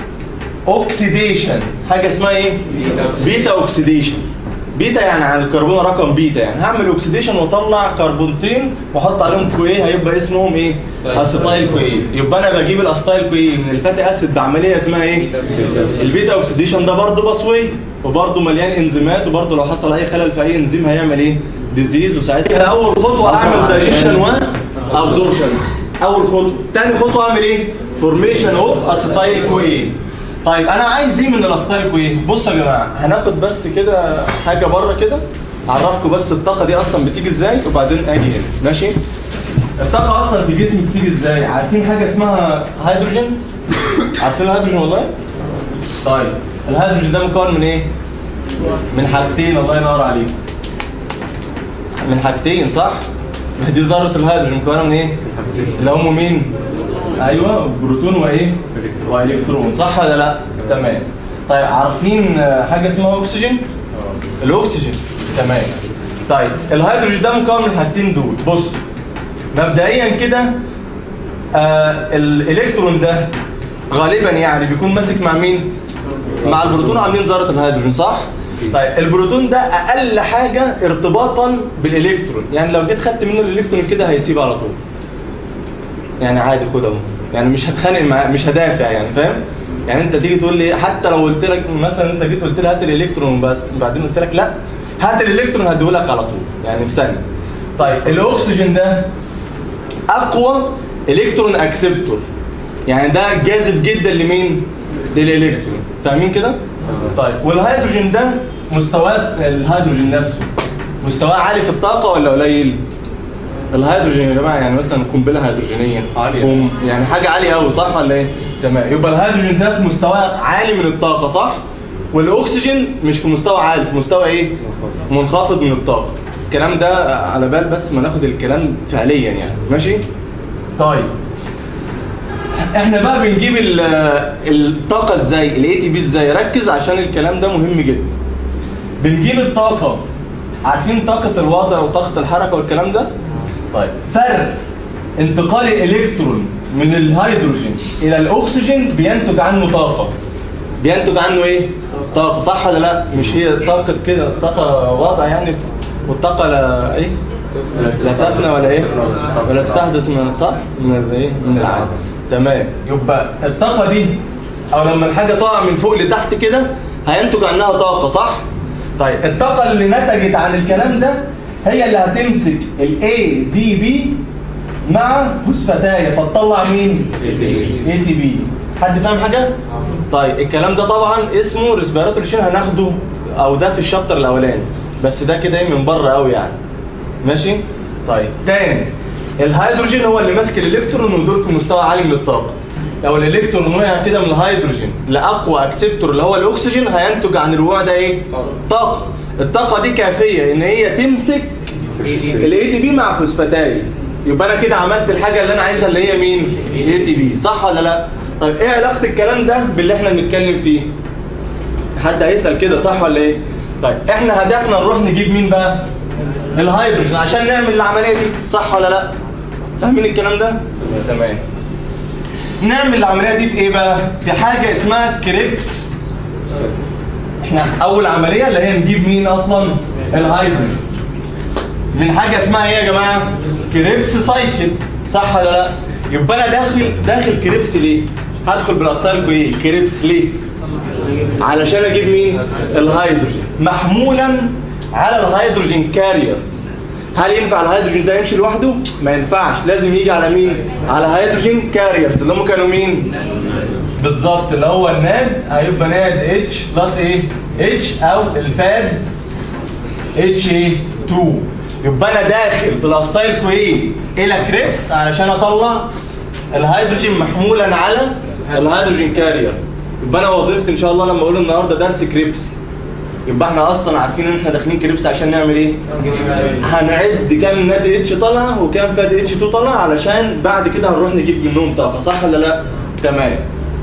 [SPEAKER 2] اوكسيديشن حاجه اسمها ايه بيتا اوكسيديشن بيتا يعني على الكربون رقم بيتا يعني هعمل اوكسيديشن واطلع كربونتين واحط عليهم كويه هيبقى اسمهم ايه اسيتايل كويه يبقى انا بجيب الاسيتايل كويه من الفاتي اسيد بعمليه اسمها ايه البيتا اوكسيديشن ده برضه بصوي وبرضه مليان انزيمات وبرضه لو حصل اي خلل في اي انزيم هيعمل ايه ديزيز وساعتها اول خطوه اعمل دايجيشن وابزوربشن اول خطوه تاني خطوه اعمل ايه فورميشن اوف اسيتايل كويه طيب انا عايز ايه من الاستايل كويه بصوا يا جماعه هناخد بس كده حاجه بره كده اعرفكم بس الطاقه دي اصلا بتيجي ازاي وبعدين اجي هنا ماشي الطاقه اصلا في الجسم بتيجي ازاي عارفين حاجه اسمها هيدروجين عارفين الهيدروجين والله طيب الهيدروجين ده مكون من ايه من حاجتين الله ينور عليك من حاجتين صح دي ذره الهيدروجين مكونه من ايه اللي هم مين ايوه بروتون وايه والكترون صح ولا لا تمام طيب عارفين حاجه اسمها اكسجين الاكسجين تمام طيب الهيدروجين ده مكون من الحاجتين دول بص مبدئيا كده آه الالكترون ده غالبا يعني بيكون ماسك مع مين مع البروتون عاملين ذره الهيدروجين صح طيب البروتون ده اقل حاجه ارتباطا بالالكترون يعني لو جيت خدت منه الالكترون كده هيسيب على طول يعني عادي خد اهو يعني مش هتخانق معاه مش هدافع يعني فاهم يعني انت تيجي تقول لي حتى لو قلت لك مثلا انت جيت قلت لي هات الالكترون بس بعدين قلت لك لا هات الالكترون هديهولك على طول يعني في ثانيه طيب الاكسجين ده اقوى الكترون اكسبتور يعني ده جاذب جدا لمين للالكترون فاهمين كده طيب والهيدروجين ده مستواه الهيدروجين نفسه مستواه عالي في الطاقه ولا قليل الهيدروجين يا جماعه يعني مثلا قنبله هيدروجينيه
[SPEAKER 4] عالية.
[SPEAKER 2] قم- يعني حاجه عاليه قوي صح ولا ايه تمام يبقى الهيدروجين ده في مستوى عالي من الطاقه صح والاكسجين مش في مستوى عالي في مستوى ايه منخفض من الطاقه الكلام ده على بال بس ما ناخد الكلام فعليا يعني ماشي طيب احنا بقى بنجيب ال- الطاقه ازاي الاي تي بي ازاي ركز عشان الكلام ده مهم جدا بنجيب الطاقه عارفين طاقه الوضع وطاقه الحركه والكلام ده طيب فرق انتقال الالكترون من الهيدروجين الى الاكسجين بينتج عنه طاقه بينتج عنه ايه طاقه صح ولا لا مش هي طاقه كده طاقه وضع يعني والطاقه لا ايه لا تفنى ولا ايه ولا تستحدث من صح من الايه من العالم تمام يبقى الطاقه دي او لما الحاجه تقع من فوق لتحت كده هينتج عنها طاقه صح طيب الطاقه اللي نتجت عن الكلام ده هي اللي هتمسك الاي دي بي مع فوسفاتايه فتطلع مين اي تي بي حد فاهم حاجه طيب الكلام ده طبعا اسمه ريسبيراتوري شين هناخده او ده في الشابتر الاولاني بس ده كده ايه من بره قوي يعني ماشي طيب تاني الهيدروجين هو اللي ماسك الالكترون ودول في مستوى عالي من الطاقه لو الالكترون وقع كده من الهيدروجين لاقوى اكسبتور اللي هو الاكسجين هينتج عن الوقوع ده ايه طاقه الطاقه دي كافيه ان هي تمسك الاي تي بي مع فوسفاتاي يبقى انا كده عملت الحاجه اللي انا عايزها اللي هي مين اي تي بي صح ولا لا طيب ايه علاقه الكلام ده باللي احنا بنتكلم فيه حد هيسال كده صح ولا ايه طيب احنا هدفنا نروح نجيب مين بقى الهيدروجين عشان نعمل العمليه دي صح ولا لا فاهمين الكلام ده تمام نعمل العمليه دي في ايه بقى في حاجه اسمها كريبس احنا اول عمليه اللي هي نجيب مين اصلا الهيدروجين من حاجه اسمها ايه يا جماعه كريبس سايكل صح ولا لا يبقى انا داخل داخل كريبس ليه هدخل بالاستايلكو ايه كريبس ليه علشان اجيب مين الهيدروجين محمولا على الهيدروجين كاريرز هل ينفع الهيدروجين ده يمشي لوحده ما ينفعش لازم يجي على مين على هيدروجين كاريرز اللي هم كانوا مين بالظبط اللي هو الناد هيبقى ناد اتش بلس ايه اتش او الفاد اتش ايه 2 يبقى انا داخل بالاستايل ايه الى كريبس علشان اطلع الهيدروجين محمولا على الهيدروجين كارير يبقى انا وظيفتي ان شاء الله لما اقول النهارده درس كريبس يبقى احنا اصلا عارفين ان احنا داخلين كريبس عشان نعمل ايه هنعد كام ناد اتش طالع وكام فاد اتش 2 طالع علشان بعد كده هنروح نجيب منهم طاقه صح ولا لا تمام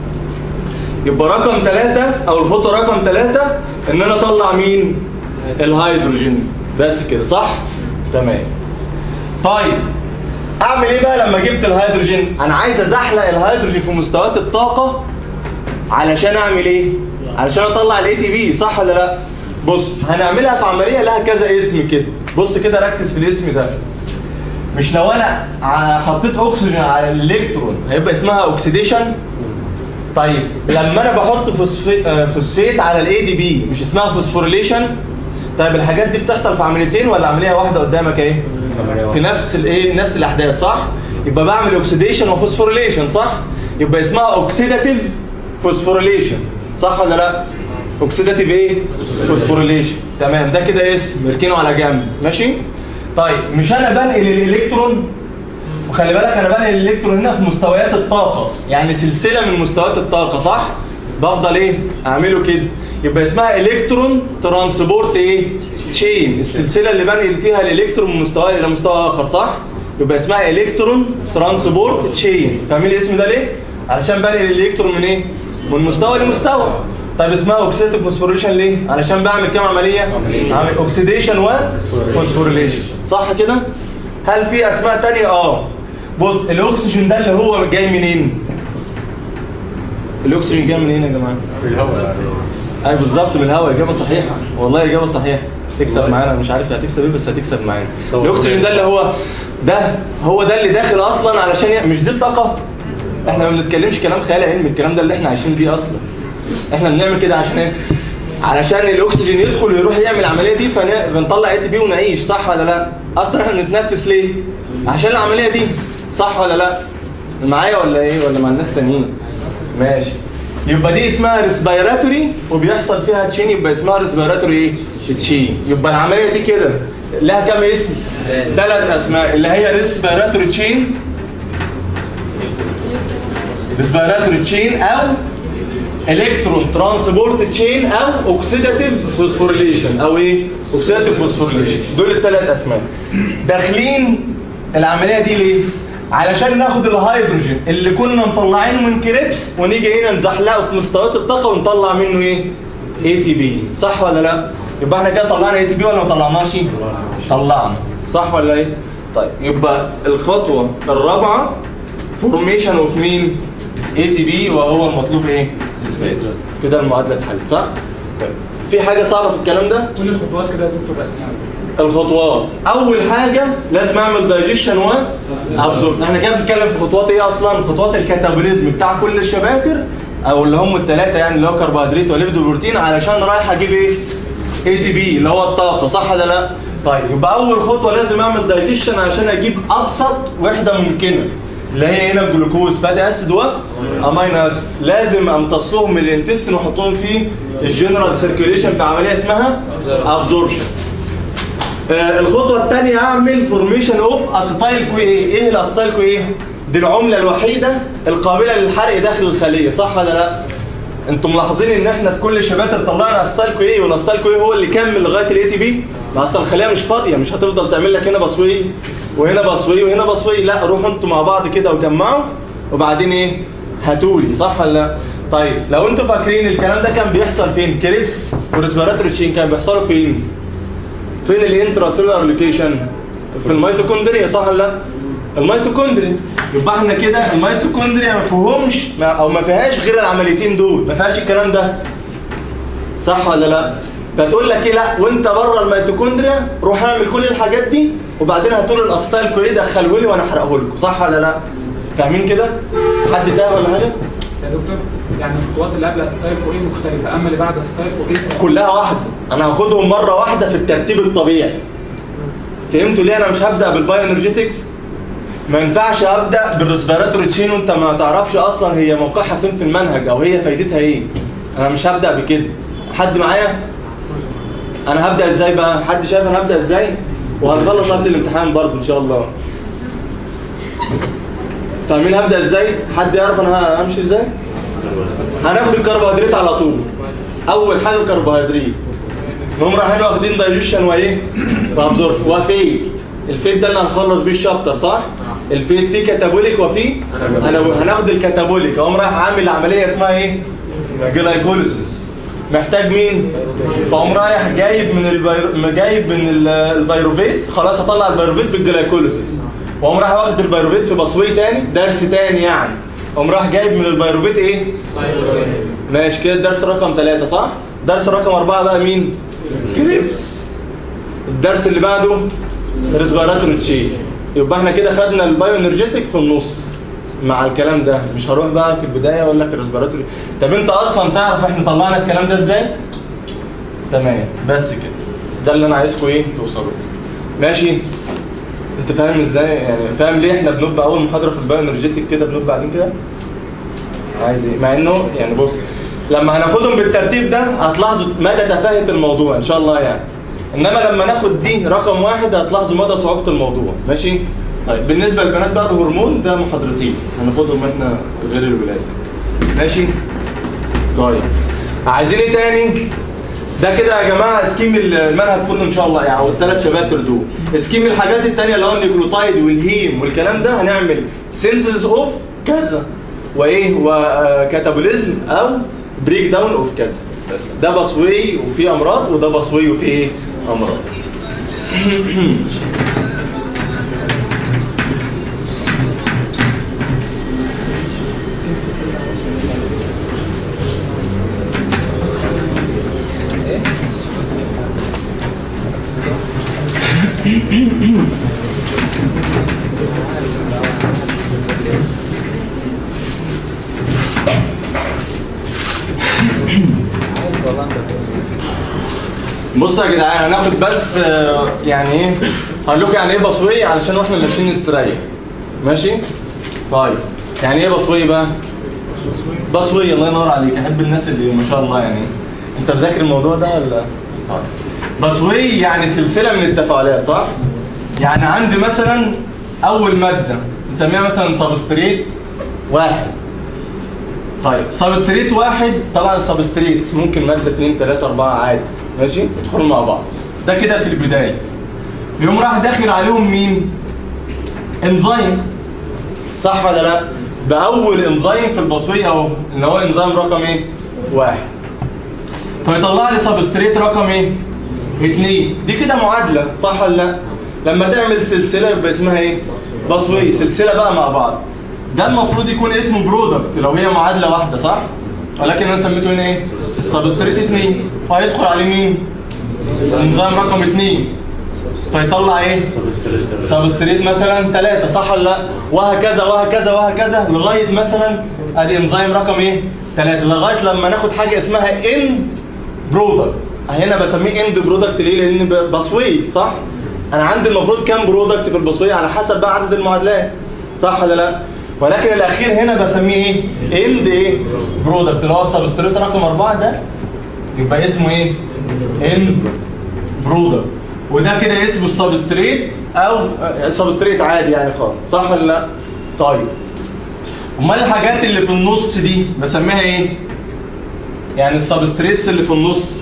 [SPEAKER 2] يبقى رقم ثلاثة او الخطوه رقم ثلاثة ان انا اطلع مين الهيدروجين بس كده صح تمام طيب اعمل ايه بقى لما جبت الهيدروجين انا عايز ازحلق الهيدروجين في مستويات الطاقه علشان اعمل ايه علشان اطلع الاي تي بي صح ولا لا بص هنعملها في عمليه لها كذا اسم كده بص كده ركز في الاسم ده مش لو انا ع- حطيت اكسجين على الالكترون هيبقى اسمها اوكسيديشن طيب لما انا بحط فوسفي... آه، فوسفيت على الاي دي بي مش اسمها فوسفوريليشن طيب الحاجات دي بتحصل في عمليتين ولا عمليه واحده قدامك اهي في نفس الايه نفس الاحداث صح يبقى بعمل اوكسيديشن وفوسفوريليشن صح يبقى اسمها اوكسيداتيف فوسفوريليشن صح ولا لا اوكسيداتيف ايه فوسفوريليشن تمام ده كده اسم اركنه على جنب ماشي طيب مش انا بنقل الالكترون وخلي بالك انا بنقل الالكترون هنا في مستويات الطاقه يعني سلسله من مستويات الطاقه صح بفضل ايه اعمله كده يبقى اسمها الكترون ترانسبورت ايه تشين السلسله اللي بنقل فيها الالكترون من مستوى الى مستوى اخر صح يبقى اسمها الكترون ترانسبورت تشين فاهمين الاسم ده ليه علشان بنقل الالكترون من ايه من مستوى لمستوى طيب اسمها اوكسيديتيف فوسفوريليشن ليه علشان بعمل كام عمليه عامل اوكسيديشن وفوسفوريليشن صح كده هل في اسماء تانية اه بص الاكسجين ده اللي هو جاي منين الاكسجين جاي منين يا جماعه
[SPEAKER 4] في الهواء
[SPEAKER 2] اي بالظبط من الهواء اجابه صحيحه والله اجابه صحيحه تكسب معانا مش عارف هتكسب ايه بس هتكسب معانا
[SPEAKER 4] صور.
[SPEAKER 2] الاكسجين ده اللي هو ده هو ده اللي داخل اصلا علشان ي... مش دي الطاقه احنا ما بنتكلمش كلام خيال علمي الكلام ده اللي احنا عايشين بيه اصلا احنا بنعمل كده عشان ايه علشان الاكسجين يدخل ويروح يعمل العمليه دي فبنطلع اي تي بي ونعيش صح ولا لا اصلا احنا بنتنفس ليه عشان العمليه دي صح ولا لا معايا ولا ايه ولا مع الناس تانيين ماشي يبقى دي اسمها ريسبيراتوري وبيحصل فيها تشين يبقى اسمها ريسبيراتوري ايه تشين يبقى العمليه دي كده لها كام اسم ثلاث اسماء اللي هي ريسبيراتوري تشين ريسبيراتوري تشين او الكترون ترانسبورت تشين او اوكسيداتيف فوسفوريليشن او ايه اوكسيداتيف فوسفوريليشن دول الثلاث اسماء داخلين العمليه دي ليه علشان ناخد الهيدروجين اللي كنا مطلعينه من كريبس ونيجي هنا نزحلقه في مستويات الطاقه ونطلع منه ايه اي تي بي صح ولا لا يبقى احنا كده طلعنا اي تي بي ولا ما طلعناش طلعنا صح ولا ايه طيب يبقى الخطوه الرابعه فورميشن اوف مين اي تي بي وهو المطلوب ايه اثباته كده المعادله اتحلت صح طيب في حاجه صعبه في الكلام ده
[SPEAKER 5] كل الخطوات كده يا دكتور اسمها بس
[SPEAKER 2] الخطوات اول حاجه لازم اعمل دايجيشن و ابزورب احنا كده بنتكلم في خطوات ايه اصلا خطوات الكاتابوليزم بتاع كل الشباتر او اللي هم الثلاثه يعني اللي هو كربوهيدرات وليبيد وبروتين علشان رايح اجيب ايه اي دي بي اللي هو الطاقه صح ولا لا طيب يبقى اول خطوه لازم اعمل دايجيشن عشان اجيب ابسط وحده ممكنه اللي هي هنا الجلوكوز فاتي اسيد و امينو اسيد لازم امتصهم من الانتستين واحطهم في الجنرال سيركيوليشن بعمليه اسمها ابزوربشن آه، الخطوه الثانيه اعمل فورميشن اوف اسيتايل كوي ايه ايه الاسيتايل كوي ايه دي العمله الوحيده القابله للحرق داخل الخليه صح ولا لا انتم ملاحظين ان احنا في كل شباتر طلعنا اسيتايل كوي ايه والاسيتايل كوي هو اللي كمل لغايه الاي تي بي ما اصل الخليه مش فاضيه مش هتفضل تعمل لك هنا بصوي وهنا بصوي وهنا بصوي لا روحوا انتوا مع بعض كده وجمعوا وبعدين ايه هاتولي صح ولا لا طيب لو انتوا فاكرين الكلام ده كان بيحصل فين كريبس وريسبيراتوري تشين كان بيحصلوا فين فين الانترا سيلولار لوكيشن في الميتوكوندريا صح ولا لا الميتوكوندريا يبقى احنا كده الميتوكوندريا ما فيهمش ما- او ما فيهاش غير العمليتين دول ما فيهاش الكلام ده صح ولا لا فتقول لك ايه لا وانت بره الميتوكوندريا روح اعمل كل الحاجات دي وبعدين هاتوا لي الاسيتايل كوي دخله لي وانا احرقه لكم صح ولا لا فاهمين كده حد تاه ولا حاجه
[SPEAKER 5] يا دكتور يعني الخطوات اللي قبل اسيتايل كوين مختلفه اما اللي بعد اسيتايل كوين
[SPEAKER 2] كلها واحده انا هاخدهم مره واحده في الترتيب الطبيعي فهمتوا ليه انا مش هبدا بالبايو انرجيتكس ما ينفعش ابدا بالريسبيراتوري تشين وانت ما تعرفش اصلا هي موقعها فين في المنهج او هي فايدتها ايه انا مش هبدا بكده حد معايا انا هبدا ازاي بقى حد شايف انا هبدا ازاي وهنخلص قبل الامتحان برضه ان شاء الله فاهمين هبدا ازاي حد يعرف انا همشي ازاي هناخد الكربوهيدرات على طول اول حاجه كربوهيدرات نقوم رايحين واخدين دايجيشن وايه وابزوربشن وفيت الفيت ده اللي هنخلص بيه الشابتر صح الفيت فيه كاتابوليك وفيه انا هناخد الكاتابوليك اقوم رايح عامل عمليه اسمها ايه جلايكوليسيس محتاج مين فاقوم رايح جايب من البير... جايب من ال- البيروفيت خلاص هطلع البيروفيت بالجلايكوليسيس واقوم رايح واخد البيروفيت في بصوي تاني درس تاني يعني اقوم رايح جايب من البيروفيت ايه ماشي كده الدرس رقم ثلاثة صح؟ درس رقم أربعة بقى مين؟ كريبس الدرس اللي بعده ريسبيراتوري تشين يبقى احنا كده خدنا البايو انرجيتك في النص مع الكلام ده مش هروح بقى في البداية اقول لك الريسبيراتوري طب انت اصلا تعرف احنا طلعنا الكلام ده ازاي؟ تمام بس كده ده اللي انا عايزكم ايه توصلوا ماشي انت فاهم ازاي يعني فاهم ليه احنا بنبقى اول محاضره في البايو انرجيتك كده بنبقى بعدين كده عايز ايه مع انه يعني بص لما هناخدهم بالترتيب ده هتلاحظوا مدى تفاهه الموضوع ان شاء الله يعني انما لما ناخد دي رقم واحد هتلاحظوا مدى صعوبه الموضوع ماشي طيب بالنسبه للبنات بقى الهرمون ده محاضرتين هناخدهم احنا غير الولاد ماشي طيب عايزين ايه تاني ده كده يا جماعه سكيم المنهج كله ان شاء الله يعني او الثلاث شباتر دول سكيم الحاجات التانية اللي هو النيوكلوتايد والهيم والكلام ده هنعمل سينسز اوف كذا وايه وكاتابوليزم او بريك داون اوف كذا بس ده بصوي وفي امراض وده بصوي وفي ايه امراض بصوا يا جدعان هناخد بس آه، يعني ايه هقول لكم يعني ايه بصوي علشان واحنا ماشيين نستريح ماشي طيب يعني ايه بصوي بقى بصوي الله ينور عليك احب الناس اللي ما شاء الله يعني انت مذاكر الموضوع ده ولا طيب بصوي يعني سلسله من التفاعلات صح يعني عندي مثلا اول ماده نسميها مثلا سبستريت واحد طيب سبستريت واحد طبعا السبستريتس ممكن ماده 2 3 4 عادي ماشي يدخلوا مع بعض ده كده في البدايه يقوم راح داخل عليهم مين انزيم صح ولا لا باول انزيم في البصويه اهو اللي هو انزيم رقم ايه واحد فيطلع لي سبستريت رقم ايه اتنين دي كده معادله صح ولا لا لما تعمل سلسله يبقى اسمها ايه باسوي سلسله بقى مع بعض ده المفروض يكون اسمه برودكت لو هي معادله واحده صح ولكن انا سميته هنا ايه سبستريت 2 فهيدخل عليه مين الانزيم رقم 2 فيطلع ايه سبستريت مثلا 3 صح ولا لا وهكذا وهكذا وهكذا لغايه مثلا ادي انزيم رقم ايه 3 لغايه لما ناخد حاجه اسمها اند برودكت هنا بسميه اند برودكت ليه لان ب- بصوي صح انا عندي المفروض كام برودكت في البصويه على حسب بقى عدد المعادلات صح ولا لا ولكن الاخير هنا بسميه ايه اند ايه برودكت اللي هو السبستريت رقم 4 ده يبقى اسمه ايه اند برودكت وده كده اسمه السبستريت او سبستريت عادي يعني خالص صح ولا لا طيب امال الحاجات اللي في النص دي بسميها ايه يعني السبستريتس اللي في النص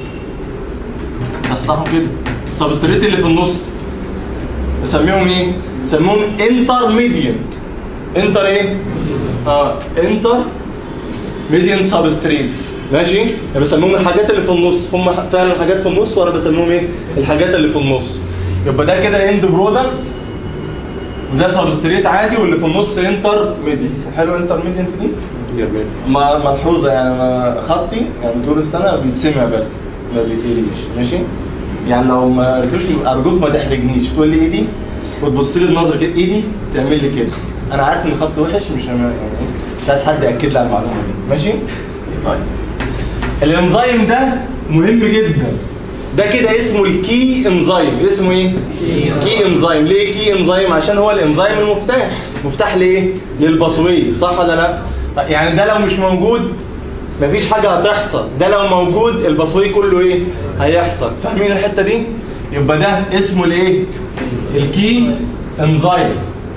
[SPEAKER 2] صحصحوا كده السبستريت اللي في النص بسميهم ايه بسميهم انترميديت انتر ايه اه انتر ميديان سبستريتس ماشي انا بسميهم الحاجات اللي في النص هم فعلا الحاجات في النص وانا بسميهم ايه الحاجات اللي في النص يبقى ده كده اند برودكت وده سبستريت عادي واللي في النص انتر ميديت حلو انتر ميديت دي
[SPEAKER 4] جميل
[SPEAKER 2] ما- ملحوظه يعني انا خطي يعني طول السنه بيتسمع بس ما بيتقريش ماشي يعني لو ما قريتوش ارجوك ما تحرجنيش تقول لي ايدي وتبص لي بنظره كده ايدي تعمل لي كده انا عارف ان خط وحش مش يعني مش عايز حد ياكد لي على المعلومه دي ماشي طيب الانزيم ده مهم جدا ده كده اسمه الكي انزيم اسمه ايه كي انزيم ليه كي انزيم عشان هو الانزيم المفتاح مفتاح ليه للبصويه صح ولا لا طيب يعني ده لو مش موجود مفيش حاجه هتحصل ده لو موجود البصويه كله ايه هيحصل فاهمين الحته دي يبقى ده اسمه الايه الكي انزيم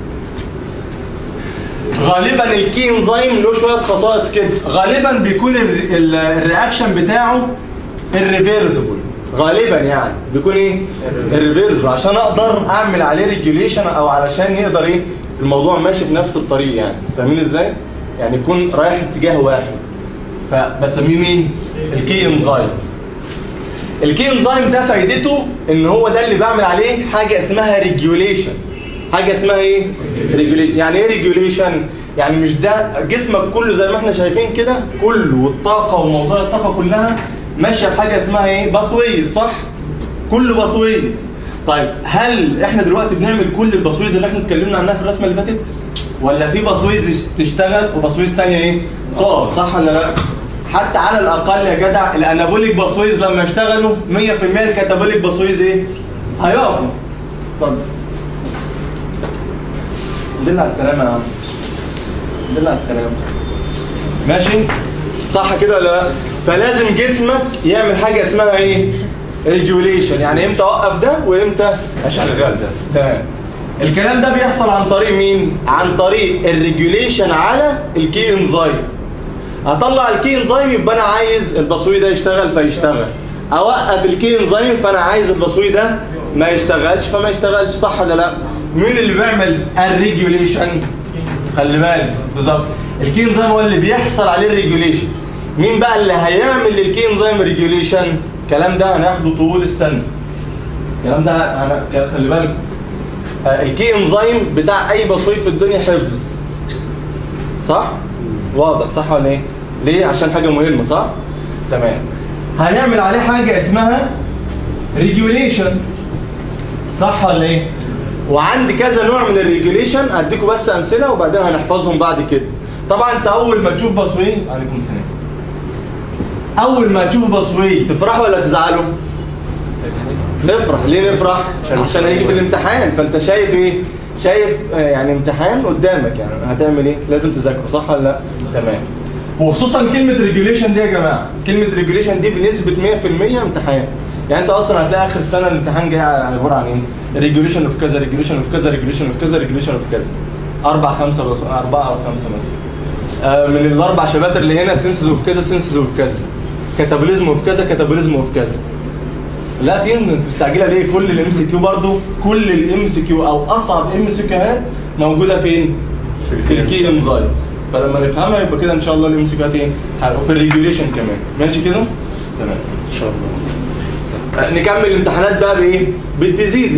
[SPEAKER 2] غالبا الكي انزيم له شويه خصائص كده غالبا بيكون ال- ال- الرياكشن بتاعه الريفيرسبل غالبا يعني بيكون ايه الريفيرسبل عشان اقدر اعمل عليه ريجوليشن او علشان يقدر ايه الموضوع ماشي بنفس الطريق يعني فاهمين ازاي يعني يكون رايح اتجاه واحد فبسميه مين الكي انزيم الكي انزيم ده فايدته ان هو ده اللي بعمل عليه حاجه اسمها ريجوليشن حاجه اسمها ايه ريجوليشن يعني ايه ريجوليشن يعني مش ده جسمك كله زي ما احنا شايفين كده كله والطاقه وموضوع الطاقه كلها ماشيه بحاجه اسمها ايه باثويز صح كله باثويز طيب هل احنا دلوقتي بنعمل كل الباثويز اللي احنا اتكلمنا عنها في الرسمه اللي فاتت ولا في باثويز تشتغل وباثويز ثانيه ايه تقف صح ولا لا حتى على الاقل يا جدع الانابوليك باثويز لما يشتغلوا 100% الكاتابوليك باثويز ايه هيقفوا اتفضل الحمد لله على السلامه يا عم الحمد لله على السلامه ماشي صح كده ولا لا فلازم جسمك يعمل حاجه اسمها ايه ريجوليشن يعني امتى اوقف ده وامتى اشغل ده تمام الكلام ده بيحصل عن طريق مين عن طريق الريجوليشن على الكي انزيم اطلع الكي انزيم يبقى انا عايز البصوي ده يشتغل فيشتغل اوقف الكي انزيم فانا عايز البصوي ده ما يشتغلش فما يشتغلش صح ولا لا مين اللي بيعمل الريجوليشن خلي بالك بالظبط الكي انزيم هو اللي بيحصل عليه الريجوليشن مين بقى اللي هيعمل للكي انزيم ريجوليشن الكلام ده هناخده طول السنه الكلام ده هن... خلي بالك آه، الكي انزيم بتاع اي بصوي في الدنيا حفظ صح واضح صح ولا ايه ليه عشان حاجه مهمه صح تمام هنعمل عليه حاجه اسمها ريجوليشن صح ولا ايه وعندي كذا نوع من الريجوليشن هديكم بس امثله وبعدين هنحفظهم بعد كده طبعا انت اول ما تشوف بصوي عليكم السلام اول ما تشوف بصوي تفرحوا ولا تزعلوا نفرح ليه نفرح عشان هيجي في الامتحان فانت شايف ايه شايف آه، يعني امتحان قدامك يعني هتعمل ايه لازم تذاكره صح ولا لا تمام وخصوصا كلمه ريجوليشن دي يا جماعه كلمه ريجوليشن دي بنسبه 100% امتحان يعني انت اصلا هتلاقي اخر السنه الامتحان جاي عباره عن ايه ريجوليشن اوف كذا ريجوليشن اوف كذا ريجوليشن اوف كذا ريجوليشن اوف كذا اربع خمسه بس اربعه او خمسه مثلا آه، من الاربع شباتر اللي هنا سنسز اوف كذا سنسز اوف كذا كاتابوليزم اوف كذا كاتابوليزم اوف كذا لا في انت مستعجله ليه كل الام سي كيو برضه كل الام سي كيو او اصعب ام سي كيوهات موجوده فين في الكي انزايمز فلما نفهمها يبقى كده ان شاء الله الام سي كيوهات ايه هيبقوا في الريجوليشن كمان ماشي كده تمام
[SPEAKER 4] ان شاء الله
[SPEAKER 2] نكمل الامتحانات بقى بايه بالديزيزز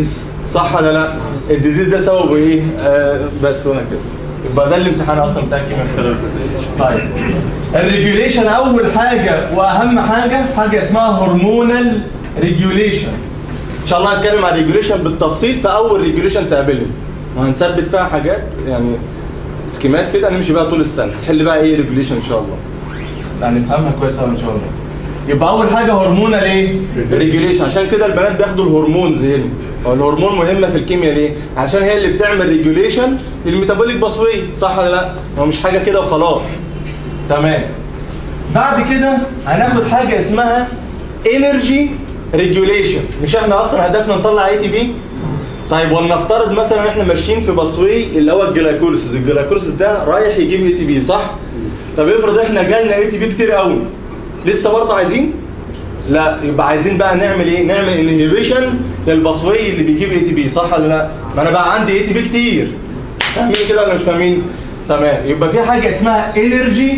[SPEAKER 2] صح ولا لا الديزيز ده سببه ايه آه بس هنا كده يبقى ده الامتحان اصلا بتاع الكيمياء طيب الريجوليشن اول حاجه واهم حاجه حاجه اسمها هرمونال ريجوليشن ان شاء الله هنتكلم عن الريجوليشن بالتفصيل في اول ريجوليشن تقابلنا وهنثبت فيها حاجات يعني سكيمات كده نمشي بقى طول السنه تحل بقى ايه ريجوليشن ان شاء الله يعني نفهمها كويس قوي ان شاء الله يبقى اول حاجه هرمونال ايه ريجوليشن عشان كده البنات بياخدوا الهرمونز هنا هو الهرمون مهمه في الكيمياء ليه عشان هي اللي بتعمل ريجوليشن للميتابوليك باسوي صح ولا لا هو مش حاجه كده وخلاص تمام بعد كده هناخد حاجه اسمها انرجي ريجوليشن مش احنا اصلا هدفنا نطلع اي تي بي طيب ولنفترض مثلا احنا ماشيين في باسوي اللي هو الجلايكوليسيس الجلايكوليسيس ده رايح يجيب اي تي بي صح طب افرض احنا جالنا اي تي بي كتير قوي لسه برضه عايزين لا يبقى عايزين بقى نعمل ايه نعمل انهبيشن للباسوي اللي بيجيب اي تي بي صح ولا لا ما انا بقى عندي اي تي بي كتير فاهمين كده ولا مش فاهمين تمام يبقى في حاجه اسمها انرجي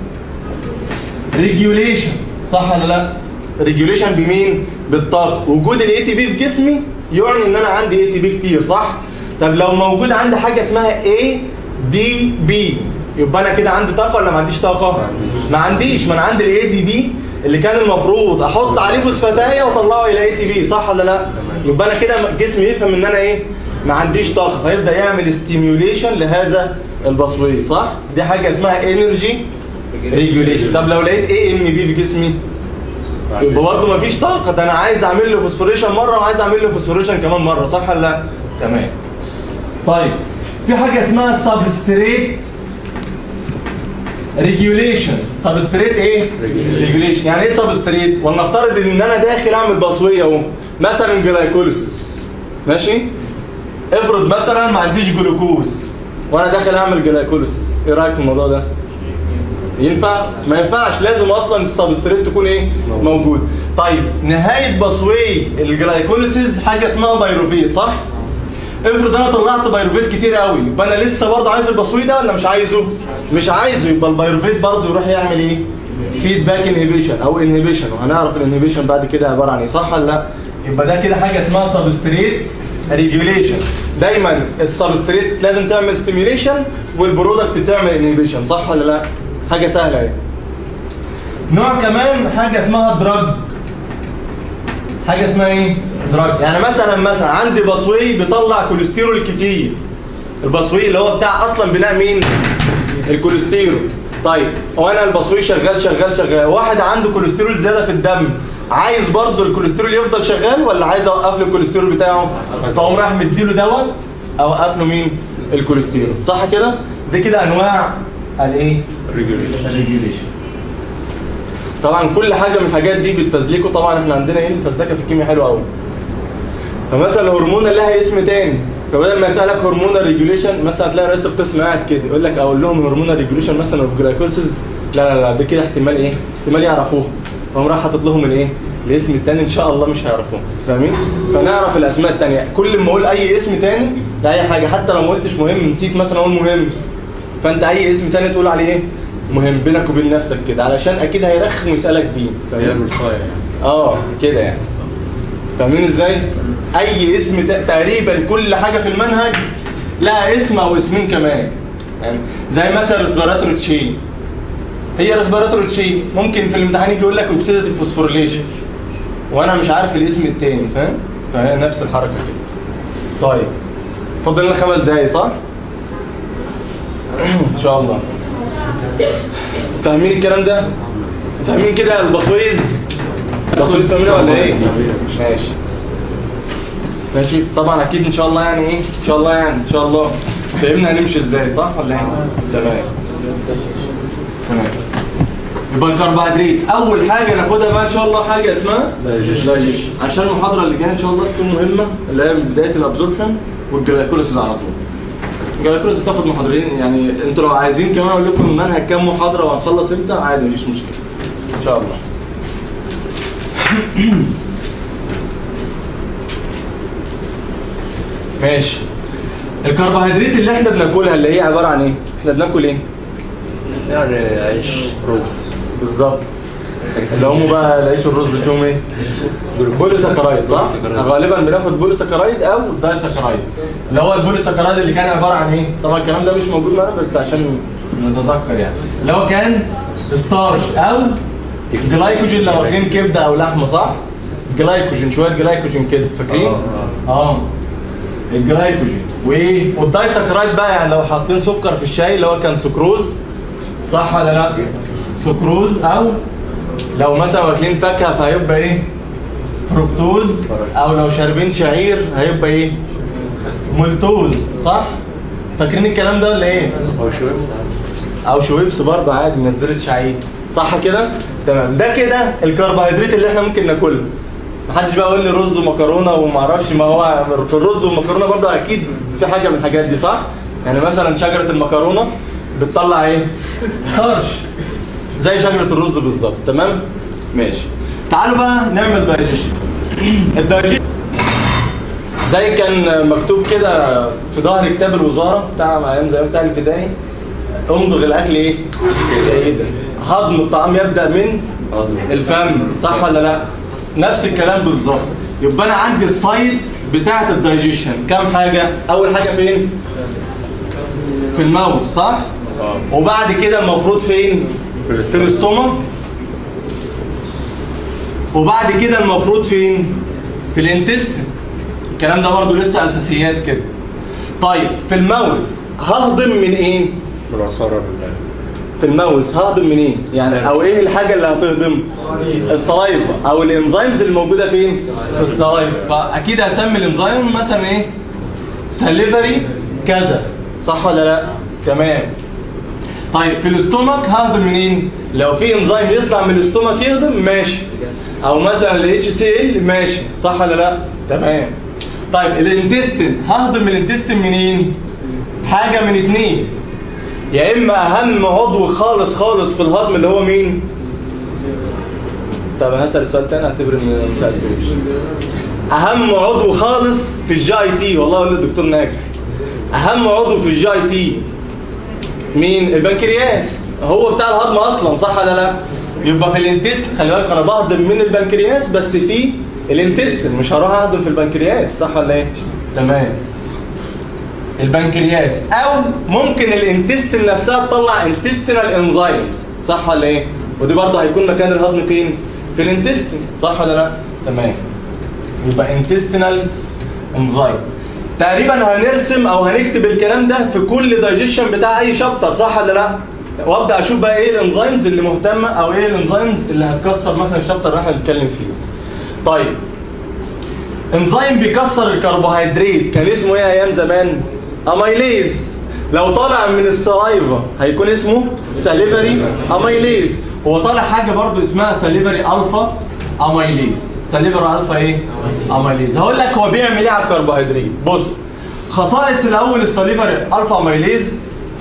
[SPEAKER 2] ريجوليشن صح ولا لا ريجوليشن بمين بالطاقه وجود الاي تي بي في جسمي يعني ان انا عندي اي تي بي كتير صح طب لو موجود عندي حاجه اسمها اي دي بي يبقى انا كده عندي طاقه ولا ما عنديش طاقه ما عنديش ما انا عندي الاي دي بي اللي كان المفروض احط عليه فوسفاتايه واطلعه الى اي تي بي صح ولا لا يبقى انا كده جسمي يفهم ان انا ايه ما عنديش طاقه فيبدا يعمل ستيميوليشن لهذا البصوي صح دي حاجه اسمها انرجي ريجوليشن طب لو لقيت اي ام بي في جسمي يبقى برضه مفيش طاقه ده انا عايز اعمل له فوسفوريشن مره وعايز اعمل له فوسفوريشن كمان مره صح ولا لا تمام طيب في حاجه اسمها سبستريت ريجوليشن سبستريت ايه ريجوليشن يعني ايه سبستريت ولنفترض ان انا داخل اعمل بصويه اهو مثلا جلايكوليسيس ماشي افرض مثلا ما عنديش جلوكوز وانا داخل اعمل جلايكوليسيس ايه رايك في الموضوع ده ينفع ما ينفعش لازم اصلا السبستريت تكون ايه موجود طيب نهايه بصوي الجلايكوليسيس حاجه اسمها بايروفيت صح افرض انا طلعت بايروفيت كتير قوي يبقى انا لسه برضه عايز البصوي ده ولا مش عايزه مش عايزه يبقى البايروفيت برضه يروح يعمل ايه فيدباك انهبيشن او انهبيشن وهنعرف الانهبيشن بعد كده عباره عن ايه صح ولا لا يبقى ده كده حاجه اسمها سبستريت ريجوليشن دايما السبستريت لازم تعمل ستيميوليشن والبرودكت بتعمل انهبيشن صح ولا لا حاجه سهله اهي نوع كمان حاجه اسمها دراج حاجه اسمها ايه دراج يعني مثلا مثلا عندي بصوي بيطلع كوليسترول كتير البصوي اللي هو بتاع اصلا بناء مين الكوليسترول طيب وانا البصوي شغال شغال شغال واحد عنده كوليسترول زياده في الدم عايز برضه الكوليسترول يفضل شغال ولا عايز اوقف له الكوليسترول بتاعه فاقوم راح مديله دواء اوقف له مين الكوليسترول صح كده دي كده انواع الايه الريجوليشن طبعا كل حاجه من الحاجات دي بتفزلكوا طبعا احنا عندنا ايه الفزلكه في الكيمياء حلوه قوي فمثلا الهرمون لها اسم تاني فبدل ما يسالك هرمون ريجوليشن مثلا تلاقي رئيس القسم قاعد كده يقول لك اقول لهم هرمون ريجوليشن مثلا اوف جلايكوليسيس لا لا لا ده كده احتمال ايه احتمال يعرفوه فقوم راح حاطط لهم الايه الاسم التاني ان شاء الله مش هيعرفوه فاهمين فنعرف الاسماء التانية كل ما اقول اي اسم تاني لاي حاجه حتى لو ما قلتش مهم نسيت مثلا اقول مهم فانت اي اسم تاني تقول عليه ايه مهم بينك وبين نفسك كده علشان اكيد هيرخم ويسالك بيه فاهمين؟
[SPEAKER 4] بيعمل صايع يعني
[SPEAKER 2] اه كده يعني فاهمين ازاي اي اسم ت- تقريبا كل حاجه في المنهج لها اسم او اسمين كمان يعني زي مثلا ريسبيراتوري تشين هي ريسبيراتوري تشين ممكن في الامتحان يجي يقول لك اوكسيداتيف فوسفوريليشن وانا مش عارف الاسم التاني فاهم فهي نفس الحركه كده طيب فاضل لنا خمس دقايق صح ان شاء الله فاهمين الكلام ده فاهمين كده البصويز البصويز فاهمينها ولا ايه ماشي ماشي طبعا اكيد ان شاء الله يعني ايه ان شاء الله يعني ان شاء الله فهمنا هنمشي ازاي صح ولا ايه تمام تمام يبقى الكربوهيدرات اول حاجه ناخدها بقى ان شاء الله حاجه اسمها دايجيشن عشان المحاضره اللي جايه ان شاء الله تكون مهمه اللي هي بدايه الابزوربشن والجلايكوليسيس على طول الجلايكوليسيس تاخد محاضرين يعني انتوا لو عايزين كمان اقول لكم المنهج كام محاضره وهنخلص امتى عادي مفيش مشكله ان شاء الله ماشي الكربوهيدرات اللي احنا بناكلها اللي هي عباره عن ايه؟ احنا بناكل ايه؟
[SPEAKER 4] يعني عيش رز
[SPEAKER 2] بالظبط اللي هم بقى العيش والرز فيهم ايه؟ بوليساكرايد صح؟
[SPEAKER 4] بوليساكرايد.
[SPEAKER 2] غالبا بناخد بوليساكرايد او دايساكرايد اللي هو البوليساكرايد اللي كان عباره عن ايه؟ طبعا الكلام ده مش موجود معانا بس عشان نتذكر يعني اللي هو كان ستارش او جلايكوجين لو واخدين كبده او لحمه صح؟ جلايكوجين شويه جلايكوجين كده فاكرين؟
[SPEAKER 4] آه،
[SPEAKER 2] اه الجلايكوجين وايه؟ والدايساكرايد بقى يعني لو حاطين سكر في الشاي اللي هو كان سكروز صح ولا لا؟ سكروز او لو مثلا واكلين فاكهه فهيبقى ايه؟ فركتوز او لو شاربين شعير هيبقى ايه؟ ملتوز صح؟ فاكرين الكلام ده ولا ايه؟
[SPEAKER 4] هو شوية
[SPEAKER 2] او شويبس برضه عادي نزلت شعير صح كده؟ تمام ده كده الكربوهيدرات اللي احنا ممكن ناكلها محدش بقى يقول لي رز ومكرونه وما اعرفش ما هو في الرز والمكرونه برضه اكيد في حاجه من الحاجات دي صح؟ يعني مثلا شجره المكرونه بتطلع ايه؟ ستارش زي شجره الرز بالظبط تمام؟ ماشي تعالوا بقى نعمل دايجيشن الدايجيشن زي كان مكتوب كده في ظهر كتاب الوزاره بتاع ايام زمان بتاع الابتدائي امضغ الاكل ايه؟ جيدا هضم الطعام يبدا من
[SPEAKER 4] هضم.
[SPEAKER 2] الفم صح ولا لا؟ نفس الكلام بالظبط يبقى انا عندي السايت بتاعه الدايجيشن كام حاجه؟ اول حاجه فين؟ في الماوث صح؟
[SPEAKER 4] اه
[SPEAKER 2] وبعد كده المفروض فين؟
[SPEAKER 4] في
[SPEAKER 2] في
[SPEAKER 4] الاستومك.
[SPEAKER 2] الاستومك وبعد كده المفروض فين؟ في الانتستين الكلام ده برضه لسه اساسيات كده طيب في الماوث ههضم من ايه؟
[SPEAKER 4] من العصارة ال-
[SPEAKER 2] في الماوث ههضم من ايه؟ يعني او ايه الحاجه اللي هتهضم؟ الصلايفه او الانزيمز اللي موجوده فين؟ في الصلايفه فاكيد هسمي الانزيم مثلا ايه؟ سليفري كذا صح ولا لا؟ تمام طيب في الاستومك ههضم منين؟ لو في انزيم يطلع من الاستومك يهضم ماشي او مثلا الاتش سي ال ماشي صح ولا لا؟ تمام طيب الانتستين ههضم من الانتستين منين؟ حاجه من اتنين يا اما اهم عضو خالص خالص في الهضم اللي هو مين؟ طب هسأل السؤال تاني اعتبر ان انا ما سالتوش اهم عضو خالص في الجي اي تي والله اقول للدكتور ناجح اهم عضو في الجي اي تي مين البنكرياس هو بتاع الهضم اصلا صح ولا لا يبقى في الانتست خلي بالك انا بهضم من البنكرياس بس في الانتستين مش هروح اهضم في البنكرياس صح ولا ايه تمام البنكرياس او ممكن الانتستين نفسها تطلع انتستينال انزيمز صح ولا ايه ودي برضه هيكون مكان الهضم فين في الانتستين صح ولا لا تمام يبقى انتستينال انزيم تقريبا هنرسم او هنكتب الكلام ده في كل دايجيشن بتاع اي شابتر صح ولا لا وابدا اشوف بقى ايه الانزيمز اللي مهتمه او ايه الانزيمز اللي هتكسر مثلا الشابتر اللي احنا بنتكلم فيه طيب انزيم بيكسر الكربوهيدرات كان اسمه ايه ايام زمان اميليز لو طالع من السلايفا هيكون اسمه ساليفري اميليز هو طالع حاجه برضو اسمها ساليفري الفا اميليز ساليفري الفا ايه اميليز هقول لك هو بيعمل ايه على الكربوهيدرات بص خصائص الاول الساليفري الفا اميليز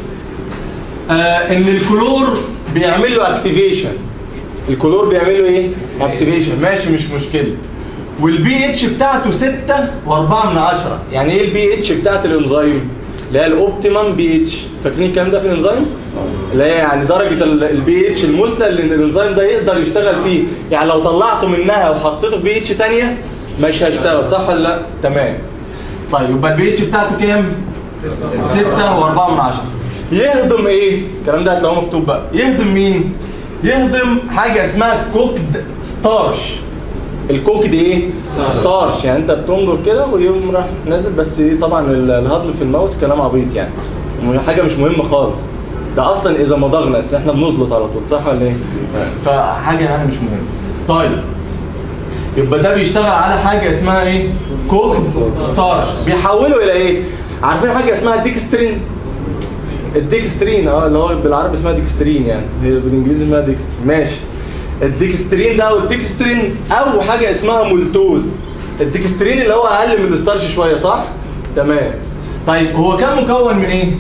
[SPEAKER 2] آه ان الكلور بيعمل له اكتيفيشن الكلور بيعمل له ايه اكتيفيشن ماشي مش مشكله والبي اتش بتاعته 6 و4 من 10 يعني ايه البي اتش بتاعت الانزيم اللي هي الاوبتيمم بي اتش فاكرين الكلام ده في الانزيم اللي هي يعني درجه البي اتش المثلى اللي الانزيم ده يقدر يشتغل فيه يعني لو طلعته منها وحطيته في بي اتش ثانيه مش هيشتغل صح ولا لا تمام طيب يبقى البي اتش بتاعته كام 6 و4 من 10 يهضم ايه الكلام ده هتلاقوه مكتوب بقى يهضم مين يهضم حاجه اسمها كوكد ستارش الكوك دي ايه؟ ستارش يعني انت بتنظر كده ويقوم راح نازل بس ايه طبعا ال- الهضم في الماوس كلام عبيط يعني حاجه مش مهمه خالص ده اصلا اذا مضغنا بس احنا بنزلط على طول صح ولا ايه؟ فحاجه يعني مش مهمه طيب يبقى ده بيشتغل على حاجه اسمها ايه؟ كوك ستارش بيحوله الى ايه؟ عارفين حاجه اسمها ديكسترين؟ الديكسترين اه اللي هو بالعربي اسمها ديكسترين يعني هي بالانجليزي اسمها ديكسترين ماشي الديكسترين ده او الديكسترين او حاجه اسمها مولتوز الديكسترين اللي هو اقل من الستارش شويه صح تمام طيب هو كان مكون من ايه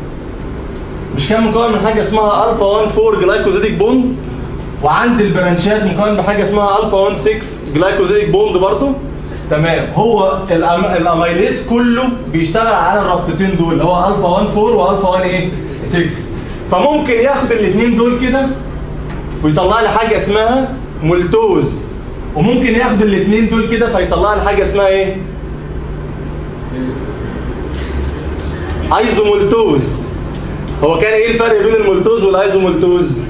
[SPEAKER 2] مش كان مكون من حاجه اسمها الفا 1 4 جلايكوزيديك بوند وعند البرانشات مكون بحاجه اسمها الفا 1 6 جلايكوزيديك بوند برضو تمام هو الأم... الاميليز كله بيشتغل على الرابطتين دول اللي هو الفا 1 4 والفا 1 ايه 6 فممكن ياخد الاثنين دول كده ويطلع لي حاجه اسمها مولتوز وممكن ياخد الاثنين دول كده فيطلع لي حاجه اسمها ايه ايزومولتوز هو كان ايه الفرق بين المولتوز والايزومولتوز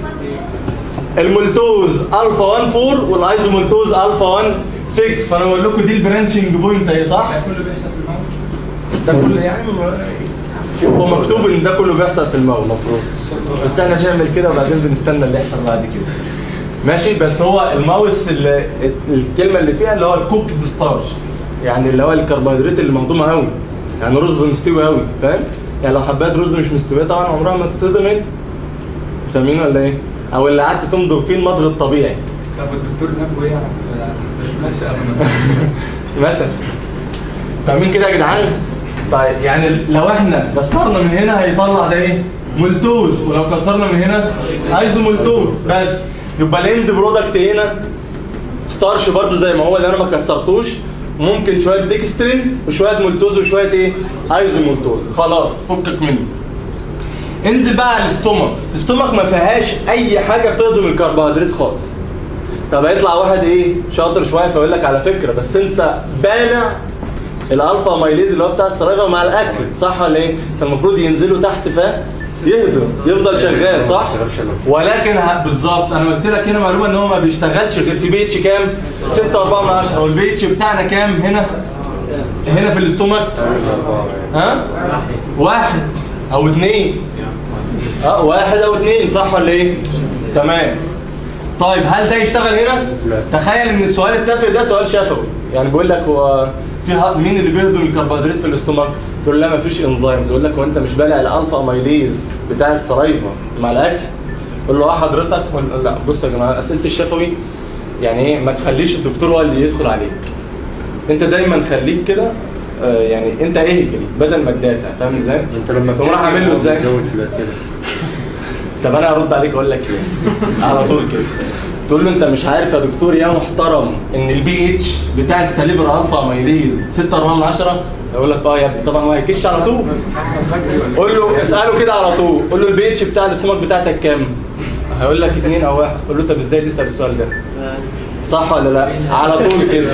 [SPEAKER 2] المولتوز الفا 1 4 والايزومولتوز الفا 1 6 فانا بقول لكم دي البرانشنج بوينت اهي صح
[SPEAKER 5] ده كله بيحصل في الماوس
[SPEAKER 2] ده كله يعني هو مكتوب ان ده كله بيحصل في الماوس بس احنا بنعمل كده وبعدين بنستنى اللي يحصل بعد كده ماشي بس هو الماوس اللي الكلمه اللي فيها اللي هو الكوكد ستارش يعني اللي هو الكربوهيدرات اللي مهضومه قوي يعني رز مستوي قوي فاهم يعني لو حبات رز مش مستويه طبعا عمرها ما تتهضم انت فاهمين ولا ايه او اللي قعدت تمضغ فيه المضغ الطبيعي
[SPEAKER 5] طب الدكتور ذنبه ايه يعني ماشي أبدا.
[SPEAKER 2] مثلا فاهمين كده يا جدعان طيب يعني لو احنا كسرنا من هنا هيطلع ده ايه مولتوز ولو كسرنا من هنا عايزه مولتوز بس يبقى الاند برودكت هنا ستارش برضه زي ما هو اللي انا ما كسرتوش ممكن شويه ديكسترين وشويه مولتوز وشويه ايه ايزو مولتوز خلاص فكك منه انزل بقى على الاستومك الاستومك ما فيهاش اي حاجه بتهضم الكربوهيدرات خالص طب هيطلع واحد ايه شاطر شويه فيقول لك على فكره بس انت بالع الالفا مايليز اللي هو بتاع السلايفا مع الاكل صح ولا ايه؟ فالمفروض ينزلوا تحت ف يهضم يفضل شغال صح؟ ولكن ه- بالظبط انا قلت لك هنا معلومه ان هو ما بيشتغلش غير في بي اتش كام؟ 6 4 من 10 والبي اتش بتاعنا كام هنا؟ هنا في الاستومك ها؟ واحد او اثنين اه واحد او اثنين صح ولا ايه؟ تمام طيب هل ده يشتغل هنا؟
[SPEAKER 4] لا.
[SPEAKER 2] تخيل ان السؤال التافه ده سؤال شفوي يعني بيقول لك هو في ه- مين اللي بيهضم الكربوهيدرات في الاستومك؟ تقول له لا مفيش انزيمز يقول لك هو انت مش بالع الالفا اميليز بتاع السرايفا مع الاكل؟ قول له اه حضرتك قول- لا بص يا جماعه اسئله الشفوي يعني ايه ما تخليش الدكتور هو اللي يدخل عليك انت دايما خليك كده آه، يعني انت اهجل بدل ما تدافع فاهم ازاي؟
[SPEAKER 4] انت لما
[SPEAKER 2] تقوم رايح عامل له ازاي؟
[SPEAKER 4] بتزود في الاسئله
[SPEAKER 2] طب انا هرد عليك اقول لك ايه على طول كده تقول له انت مش عارف يا دكتور يا محترم ان البي اتش بتاع السليبر الفا مايليز 6 4 من 10 يقول لك اه يا ابني طبعا هو هيكش على طول قول له اساله كده على طول قول له البي اتش بتاع الاستومك بتاعتك كام هيقول لك اثنين او واحد قول له طب ازاي تسال السؤال ده صح ولا لا على طول كده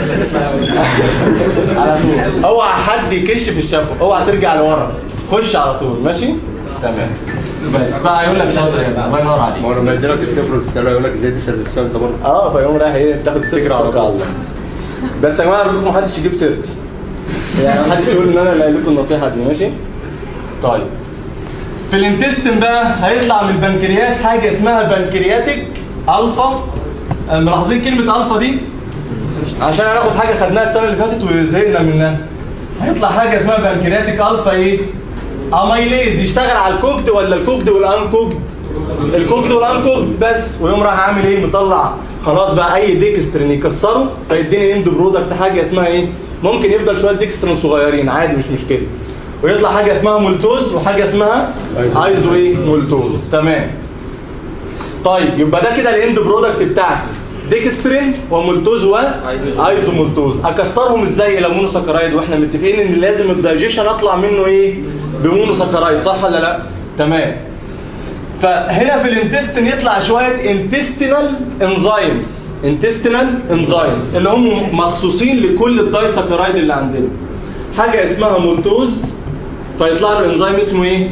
[SPEAKER 2] على طول اوعى حد يكش في الشفه اوعى ترجع لورا خش على طول ماشي تمام بس بقى يقول لك شاطر يا جدع الله ينور عليك
[SPEAKER 4] ما هو لما يديلك الصفر وتساله يقول لك ازاي تسال السؤال ده برضه
[SPEAKER 2] اه فيقوم رايح ايه تاخد السكر على طول بس يا جماعه ارجوكم محدش يجيب سيرتي يعني محدش يقول ان انا اللي قايل لكم النصيحه دي ماشي طيب في الانتستين بقى هيطلع من البنكرياس حاجه اسمها بنكرياتيك الفا آه، ملاحظين كلمه الفا دي عشان هناخد حاجه خدناها السنه اللي فاتت وزهقنا منها هيطلع حاجه اسمها بنكرياتيك الفا ايه اميليز يشتغل على الكوكد ولا الكوكد والانكوكد الكوكد والانكوكد بس ويقوم راح عامل ايه مطلع خلاص بقى اي ديكسترين يكسره فيديني اند برودكت حاجه اسمها ايه ممكن يفضل شويه ديكسترين صغيرين عادي مش مشكله ويطلع حاجه اسمها مولتوز وحاجه اسمها ايزو ايه مولتوز تمام طيب يبقى ده كده الاند برودكت بتاعتي ديكسترين ومولتوز وايزو مولتوز اكسرهم ازاي الى مونوساكرايد واحنا متفقين ان لازم الدايجيشن اطلع منه ايه بمونوساكرايد صح ولا لا تمام فهنا في الانتستين يطلع شويه انتستينال انزيمز انتستينال انزيمز اللي هم مخصوصين لكل الدايساكرايد اللي عندنا حاجه اسمها مولتوز فيطلع له انزيم اسمه ايه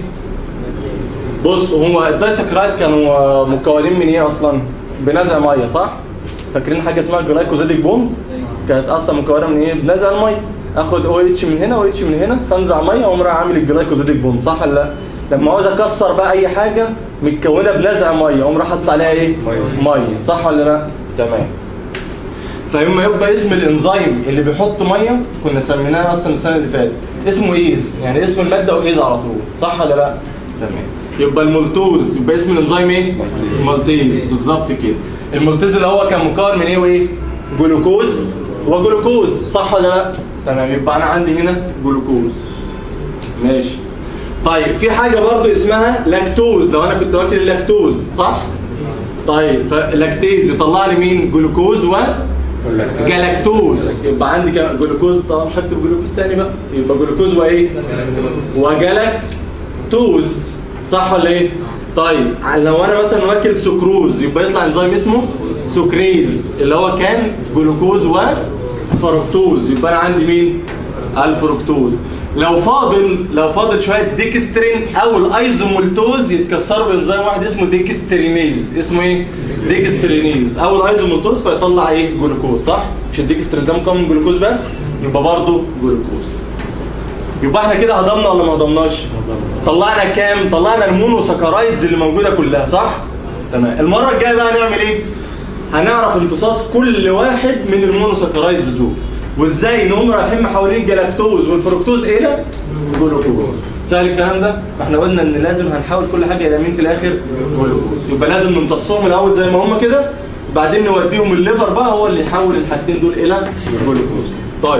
[SPEAKER 2] بص هو الدايسكرايد كانوا مكونين من ايه اصلا؟ بنزع ميه صح؟ فاكرين حاجه اسمها جلايكوزيديك بوند؟ كانت اصلا مكونه من ايه؟ بنزع الميه اخد او اتش من هنا او اتش من هنا فانزع ميه واقوم رايح عامل الجلايكوزيديك بوند صح ولا لا؟ لما عاوز اكسر بقى اي حاجه متكونه بنزع ميه اقوم راح احط عليها ايه؟
[SPEAKER 4] مية.
[SPEAKER 2] ميه صح ولا لا؟ تمام فيوم ما يبقى اسم الانزيم اللي بيحط ميه كنا سميناه اصلا السنه اللي فاتت اسمه ايز يعني اسم الماده وايز على طول صح ولا لا تمام يبقى المولتوز يبقى اسم الانزيم ايه مالتيز بالظبط كده المالتيز اللي هو كان مكون من ايه وايه جلوكوز وجلوكوز صح ولا لا تمام يبقى انا عندي هنا جلوكوز ماشي طيب في حاجه برضو اسمها لاكتوز لو انا كنت واكل اللاكتوز صح طيب فلاكتيز يطلع لي مين جلوكوز و
[SPEAKER 4] يقول لك
[SPEAKER 2] جلاكتوز يبقى عندي كمان جلوكوز طبعا مش هكتب جلوكوز تاني بقى يبقى جلوكوز وايه وجلاكتوز صح ولا ايه طيب لو انا مثلا واكل سكروز يبقى يطلع انزيم اسمه سكريز اللي هو كان جلوكوز وفركتوز يبقى انا عندي مين الفركتوز لو فاضل لو فاضل شويه ديكسترين او الايزومولتوز يتكسروا بانزيم واحد اسمه ديكسترينيز اسمه ايه ديكسترينيز او الايزومولتوز فيطلع ايه جلوكوز صح مش الديكسترين ده مكون من جلوكوز بس يبقى برضه جلوكوز يبقى احنا كده هضمنا ولا ما هضمناش طلعنا كام طلعنا المونوساكرايدز اللي موجوده كلها صح تمام المره الجايه بقى هنعمل ايه هنعرف امتصاص كل واحد من المونوساكرايدز دول وازاي نقوم رايحين محولين الجلاكتوز والفركتوز الى جلوكوز سهل الكلام ده ما احنا قلنا ان لازم هنحاول كل حاجه الى مين في الاخر جلوكوز يبقى لازم نمتصهم الاول زي ما هم كده بعدين نوديهم الليفر بقى هو اللي يحول الحاجتين دول الى جلوكوز طيب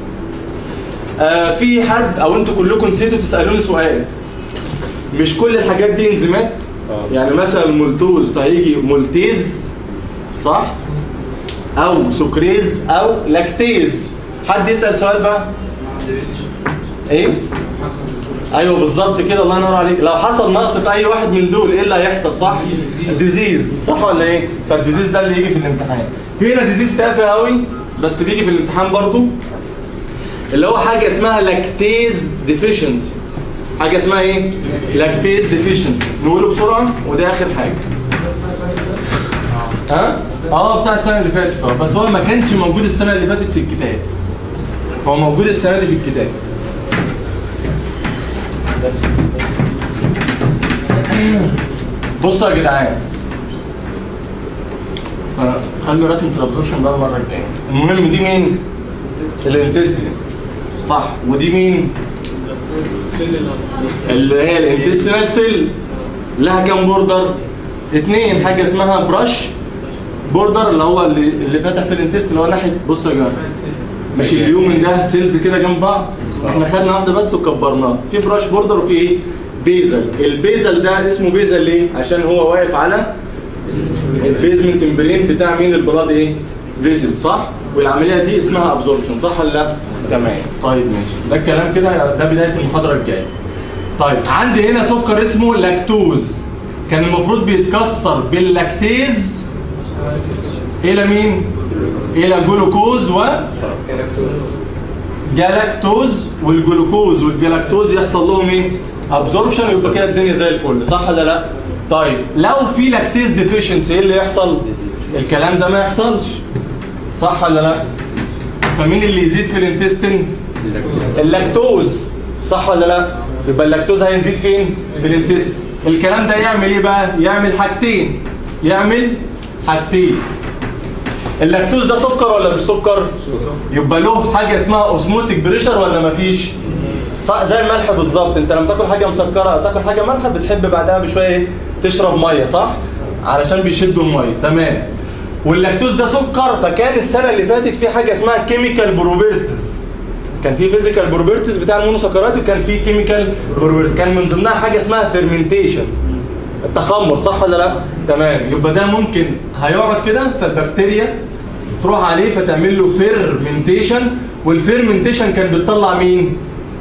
[SPEAKER 2] آه في حد او انتوا كلكم نسيتوا تسالوني سؤال مش كل الحاجات دي انزيمات
[SPEAKER 4] آه.
[SPEAKER 2] يعني مثلا مولتوز فهيجي مولتيز صح او سكريز او لاكتيز حد يسال سؤال بقى ايه ايوه بالظبط كده الله ينور عليك لو حصل نقص في اي واحد من دول ايه اللي هيحصل صح ديزيز صح ولا ايه فالديزيز ده اللي يجي في الامتحان في هنا ديزيز تافه قوي بس بيجي في الامتحان برضو اللي هو حاجه اسمها لاكتيز ديفيشنسي حاجه اسمها ايه لاكتيز ديفيشنسي نقوله بسرعه وده اخر حاجه ها اه بتاع السنه اللي فاتت اه بس هو ما كانش موجود السنه اللي فاتت في الكتاب هو موجود السنه دي في الكتاب بصوا يا جدعان خلوا رسمه الابزورشن بقى المره الجايه المهم دي مين الانتستين صح ودي مين اللي هي الانتستينال سيل لها كام بوردر اتنين حاجه اسمها براش بوردر اللي هو اللي, اللي فاتح في الانتستين اللي هو ناحيه بصوا يا جماعه مش اليومن ده سيلز كده جنب بعض احنا خدنا واحده بس وكبرناها في براش بوردر وفي ايه بيزل البيزل ده اسمه بيزل ليه عشان هو واقف على البيزمنت ممبرين بتاع مين البلاد ايه فيزل صح والعمليه دي اسمها ابزوربشن صح ولا لا تمام طيب ماشي ده الكلام كده ده بدايه المحاضره الجايه طيب عندي هنا سكر اسمه لاكتوز كان المفروض بيتكسر باللاكتيز الى مين الى جلوكوز و جلاكتوز والجلوكوز والجلاكتوز يحصل لهم ايه ابزوربشن ويبقى كده الدنيا زي الفل صح ولا لا طيب لو في لاكتيز ديفيشنسي ايه اللي يحصل الكلام ده ما يحصلش صح ولا لا فمين اللي يزيد في الانتستين اللاكتوز صح ولا لا يبقى اللاكتوز هيزيد فين في الانتستين الكلام ده يعمل ايه بقى يعمل حاجتين يعمل حاجتين اللاكتوز ده سكر ولا مش سكر يبقى له حاجه اسمها اوزموتيك بريشر ولا مفيش صح زي الملح بالظبط انت لما تاكل حاجه مسكره او تاكل حاجه مالحه بتحب بعدها بشويه ايه تشرب ميه صح علشان بيشدوا الميه تمام واللاكتوز ده سكر فكان السنه اللي فاتت في حاجه اسمها كيميكال بروبرتيز كان في فيزيكال بروبرتيز بتاع المونوسكرات وكان في كيميكال بروبرتيز كان من ضمنها حاجه اسمها فيرمنتيشن التخمر صح ولا لا تمام يبقى ده ممكن هيقعد كده فالبكتيريا تروح عليه فتعمل له فيرمنتيشن والفيرمنتيشن كان بتطلع مين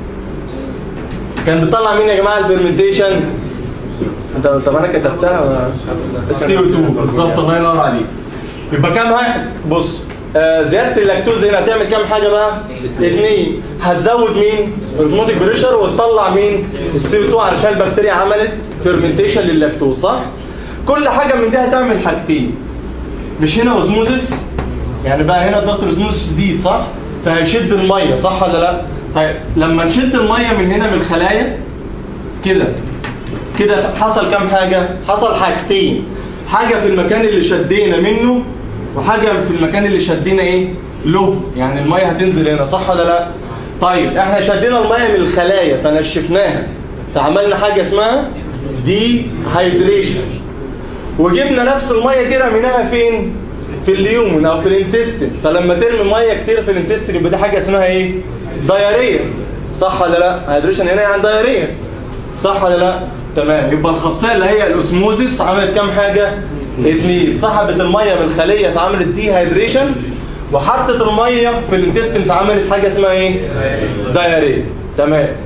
[SPEAKER 2] كان بتطلع مين يا جماعه الفيرمنتيشن انت طب انا كتبتها السي او 2 بالظبط الله ينور عليك يبقى كام واحد بص آه زياده اللاكتوز هنا هتعمل كام حاجه بقى اثنين هتزود مين الفموتيك بريشر وتطلع مين السي او 2 علشان البكتيريا عملت فيرمنتيشن للاكتوز صح كل حاجه من دي هتعمل حاجتين مش هنا اوزموزس يعني بقى هنا ضغط الاسموز شديد صح فهيشد الميه صح ولا لا طيب لما نشد الميه من هنا من الخلايا كده كده حصل كام حاجه حصل حاجتين حاجه في المكان اللي شدينا منه وحاجه في المكان اللي شدينا ايه له يعني الميه هتنزل هنا صح ولا لا طيب احنا شدينا الميه من الخلايا فنشفناها فعملنا حاجه اسمها دي هايدريشن وجبنا نفس الميه دي رميناها فين في اليومن او في الانتستين فلما ترمي ميه كتير في الانتستين يبقى دي حاجه اسمها ايه دايريه صح ولا لا هيدريشن هنا يعني دايريه صح ولا لا تمام يبقى الخاصيه اللي هي الاسموزيس عملت كام حاجه اتنين سحبت الميه من الخليه فعملت دي هيدريشن وحطت الميه في الانتستين فعملت حاجه اسمها ايه دايريه تمام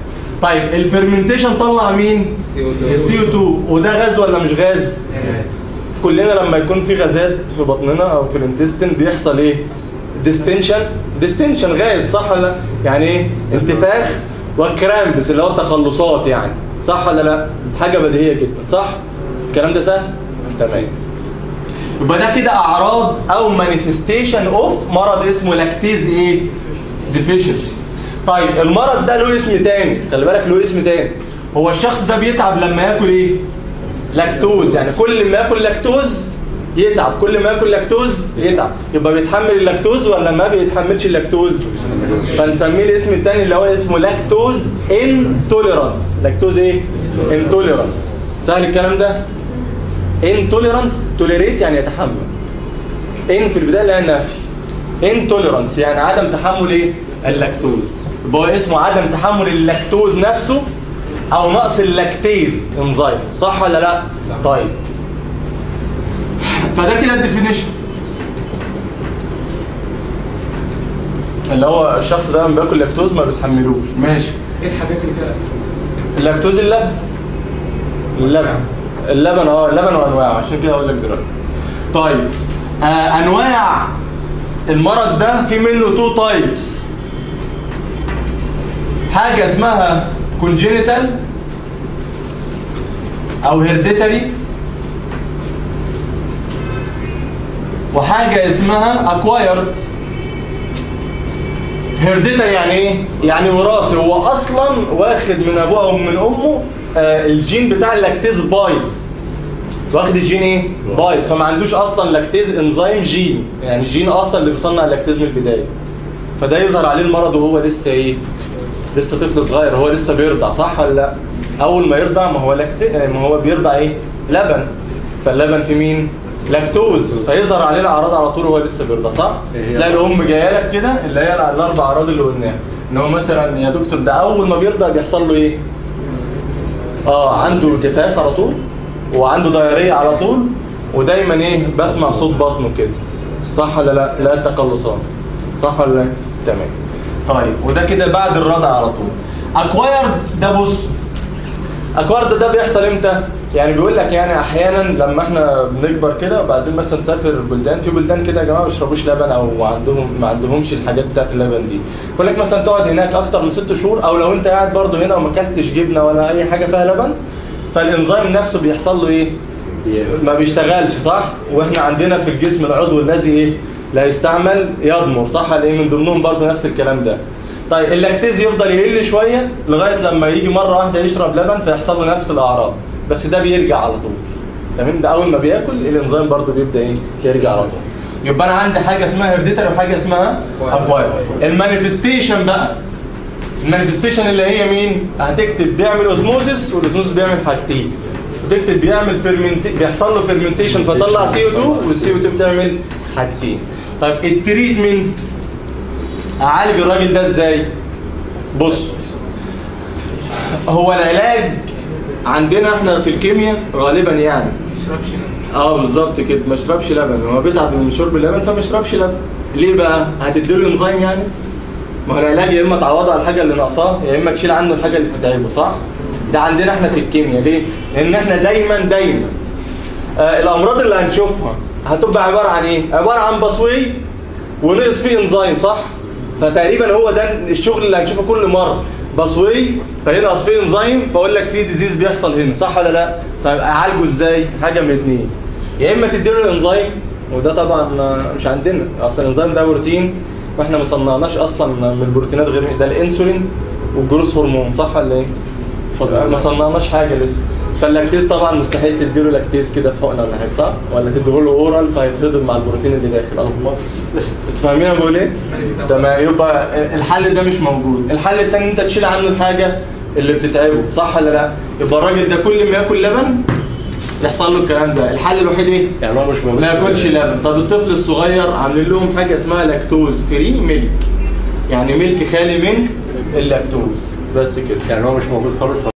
[SPEAKER 2] طيب الفرمنتيشن طلع مين السي او 2 وده غاز ولا مش غاز كلنا لما يكون في غازات في بطننا او في الانتستين بيحصل ايه ديستنشن ديستنشن غاز صح ولا لا يعني ايه انتفاخ وكرامبس اللي هو التخلصات يعني صح ولا لا حاجه بديهيه جدا صح الكلام ده سهل تمام يبقى ده كده اعراض او مانيفستيشن اوف مرض اسمه لاكتيز ايه ديفيشنسي طيب المرض ده له اسم تاني خلي بالك له اسم تاني هو الشخص ده بيتعب لما ياكل ايه لاكتوز يعني كل ما ياكل لاكتوز يتعب كل ما ياكل لاكتوز يتعب يبقى بيتحمل اللاكتوز ولا ما بيتحملش اللاكتوز فنسميه الاسم التاني اللي هو اسمه لاكتوز انتوليرانس لاكتوز ايه انتوليرانس سهل الكلام ده انتوليرانس توليريت يعني يتحمل ان في البدايه لها نفي انتوليرانس يعني عدم تحمل ايه اللاكتوز يبقى هو اسمه عدم تحمل اللاكتوز نفسه او نقص اللاكتيز انزيم صح ولا لا طيب فده كده الديفينيشن اللي هو الشخص ده لما بياكل لاكتوز ما بيتحملوش ماشي
[SPEAKER 5] ايه الحاجات اللي فيها
[SPEAKER 2] اللاكتوز اللبن اللبن اللبن اه اللبن وانواعه عشان كده اقول لك دلوقتي طيب آه انواع المرض ده في منه تو تايبس حاجه اسمها كونجينيتال او هيرديتري وحاجه اسمها اكوايرد هيرديتري يعني ايه؟ يعني وراثي هو اصلا واخد من ابوه او من امه آه الجين بتاع اللاكتيز بايظ واخد الجين ايه؟ بايظ فما عندوش اصلا لاكتيز انزيم جين يعني الجين اصلا اللي بيصنع اللاكتيز من البدايه فده يظهر عليه المرض وهو لسه ايه؟ لسه طفل صغير هو لسه بيرضع صح ولا لا؟ اول ما يرضع ما هو لاكتي ما هو بيرضع ايه؟ لبن فاللبن في مين؟ لاكتوز فيظهر عليه الاعراض على طول وهو لسه بيرضع صح؟
[SPEAKER 4] إيه هي؟
[SPEAKER 2] تلاقي الام جايه لك كده اللي هي الاربع اعراض اللي قلناها ان هو مثلا يا دكتور ده اول ما بيرضع بيحصل له ايه؟ اه عنده جفاف على طول وعنده ضياريه على طول ودايما ايه بسمع صوت بطنه كده صح ولا لا؟ لا التقلصات صح ولا لا؟ تمام طيب وده كده بعد الرضع على طول اكوايرد ده بص اكوارد ده بيحصل امتى؟ يعني بيقول لك يعني احيانا لما احنا بنكبر كده وبعدين مثلا نسافر بلدان في بلدان كده يا جماعه ما بيشربوش لبن او عندهم ما عندهمش الحاجات بتاعت اللبن دي يقول لك مثلا تقعد هناك اكتر من ست شهور او لو انت قاعد برضه هنا وما اكلتش جبنه ولا اي حاجه فيها لبن فالانزيم نفسه بيحصل له ايه؟ ما بيشتغلش صح؟ واحنا عندنا في الجسم العضو الذي ايه؟ لا يستعمل يضمر صح ولا ايه؟ من ضمنهم برضه نفس الكلام ده. طيب اللاكتيز يفضل يقل شويه لغايه لما يجي مره واحده يشرب لبن فيحصل له نفس الاعراض بس ده بيرجع على طول. تمام ده اول ما بياكل الانزيم برضه بيبدا ايه؟ يرجع على طول. يبقى انا عندي حاجه اسمها هيرديتري وحاجه اسمها اكواير. المانيفستيشن بقى المانيفستيشن اللي هي مين؟ هتكتب بيعمل اوزموزيس والاوزموزيس بيعمل حاجتين. وتكتب بيعمل فيرمنت بيحصل له فيرمنتيشن فطلع سي او 2 والسي او 2 بتعمل حاجتين. طيب التريتمنت اعالج الراجل ده ازاي؟ بص هو العلاج عندنا احنا في الكيمياء غالبا يعني
[SPEAKER 5] يشربش
[SPEAKER 2] اه بالظبط كده ما يشربش لبن هو بيتعب من شرب اللبن فما يشربش لبن ليه بقى هتديله انزيم يعني ما هو العلاج يا اما تعوضه على الحاجه اللي ناقصاه يا اما تشيل عنه الحاجه اللي بتتعبه صح ده عندنا احنا في الكيمياء ليه لان احنا دايما دايما آه الامراض اللي هنشوفها هتبقى عباره عن ايه عباره عن بصوي ونقص فيه انزيم صح فتقريبا هو ده الشغل اللي هنشوفه كل مره بصوي فينقص فيه انزيم فاقول لك في ديزيز بيحصل هنا صح ولا لا طيب اعالجه ازاي حاجه من اتنين يا اما تديله الانزيم وده طبعا مش عندنا اصلا الانزيم ده بروتين واحنا ما صنعناش اصلا من البروتينات غير ده الانسولين والجروث هرمون صح ولا ايه ف- ما صنعناش حاجه لسه فاللاكتيز طبعا مستحيل تديله لاكتيز كده في حقنه ولا حاجه صح ولا تديله اورال فهيتهضم مع البروتين اللي داخل اصلا انتوا فاهمين انا بقول ايه تمام يبقى الحل ده مش موجود الحل التاني انت تشيل عنه الحاجه اللي بتتعبه صح ولا لا يبقى الراجل ده كل ما ياكل لبن يحصل له الكلام ده الحل الوحيد ايه
[SPEAKER 4] يعني هو مش موجود
[SPEAKER 2] ما ياكلش لبن طب الطفل الصغير عاملين لهم حاجه اسمها لاكتوز فري ميلك يعني ميلك خالي من اللاكتوز بس كده
[SPEAKER 4] يعني هو مش موجود خالص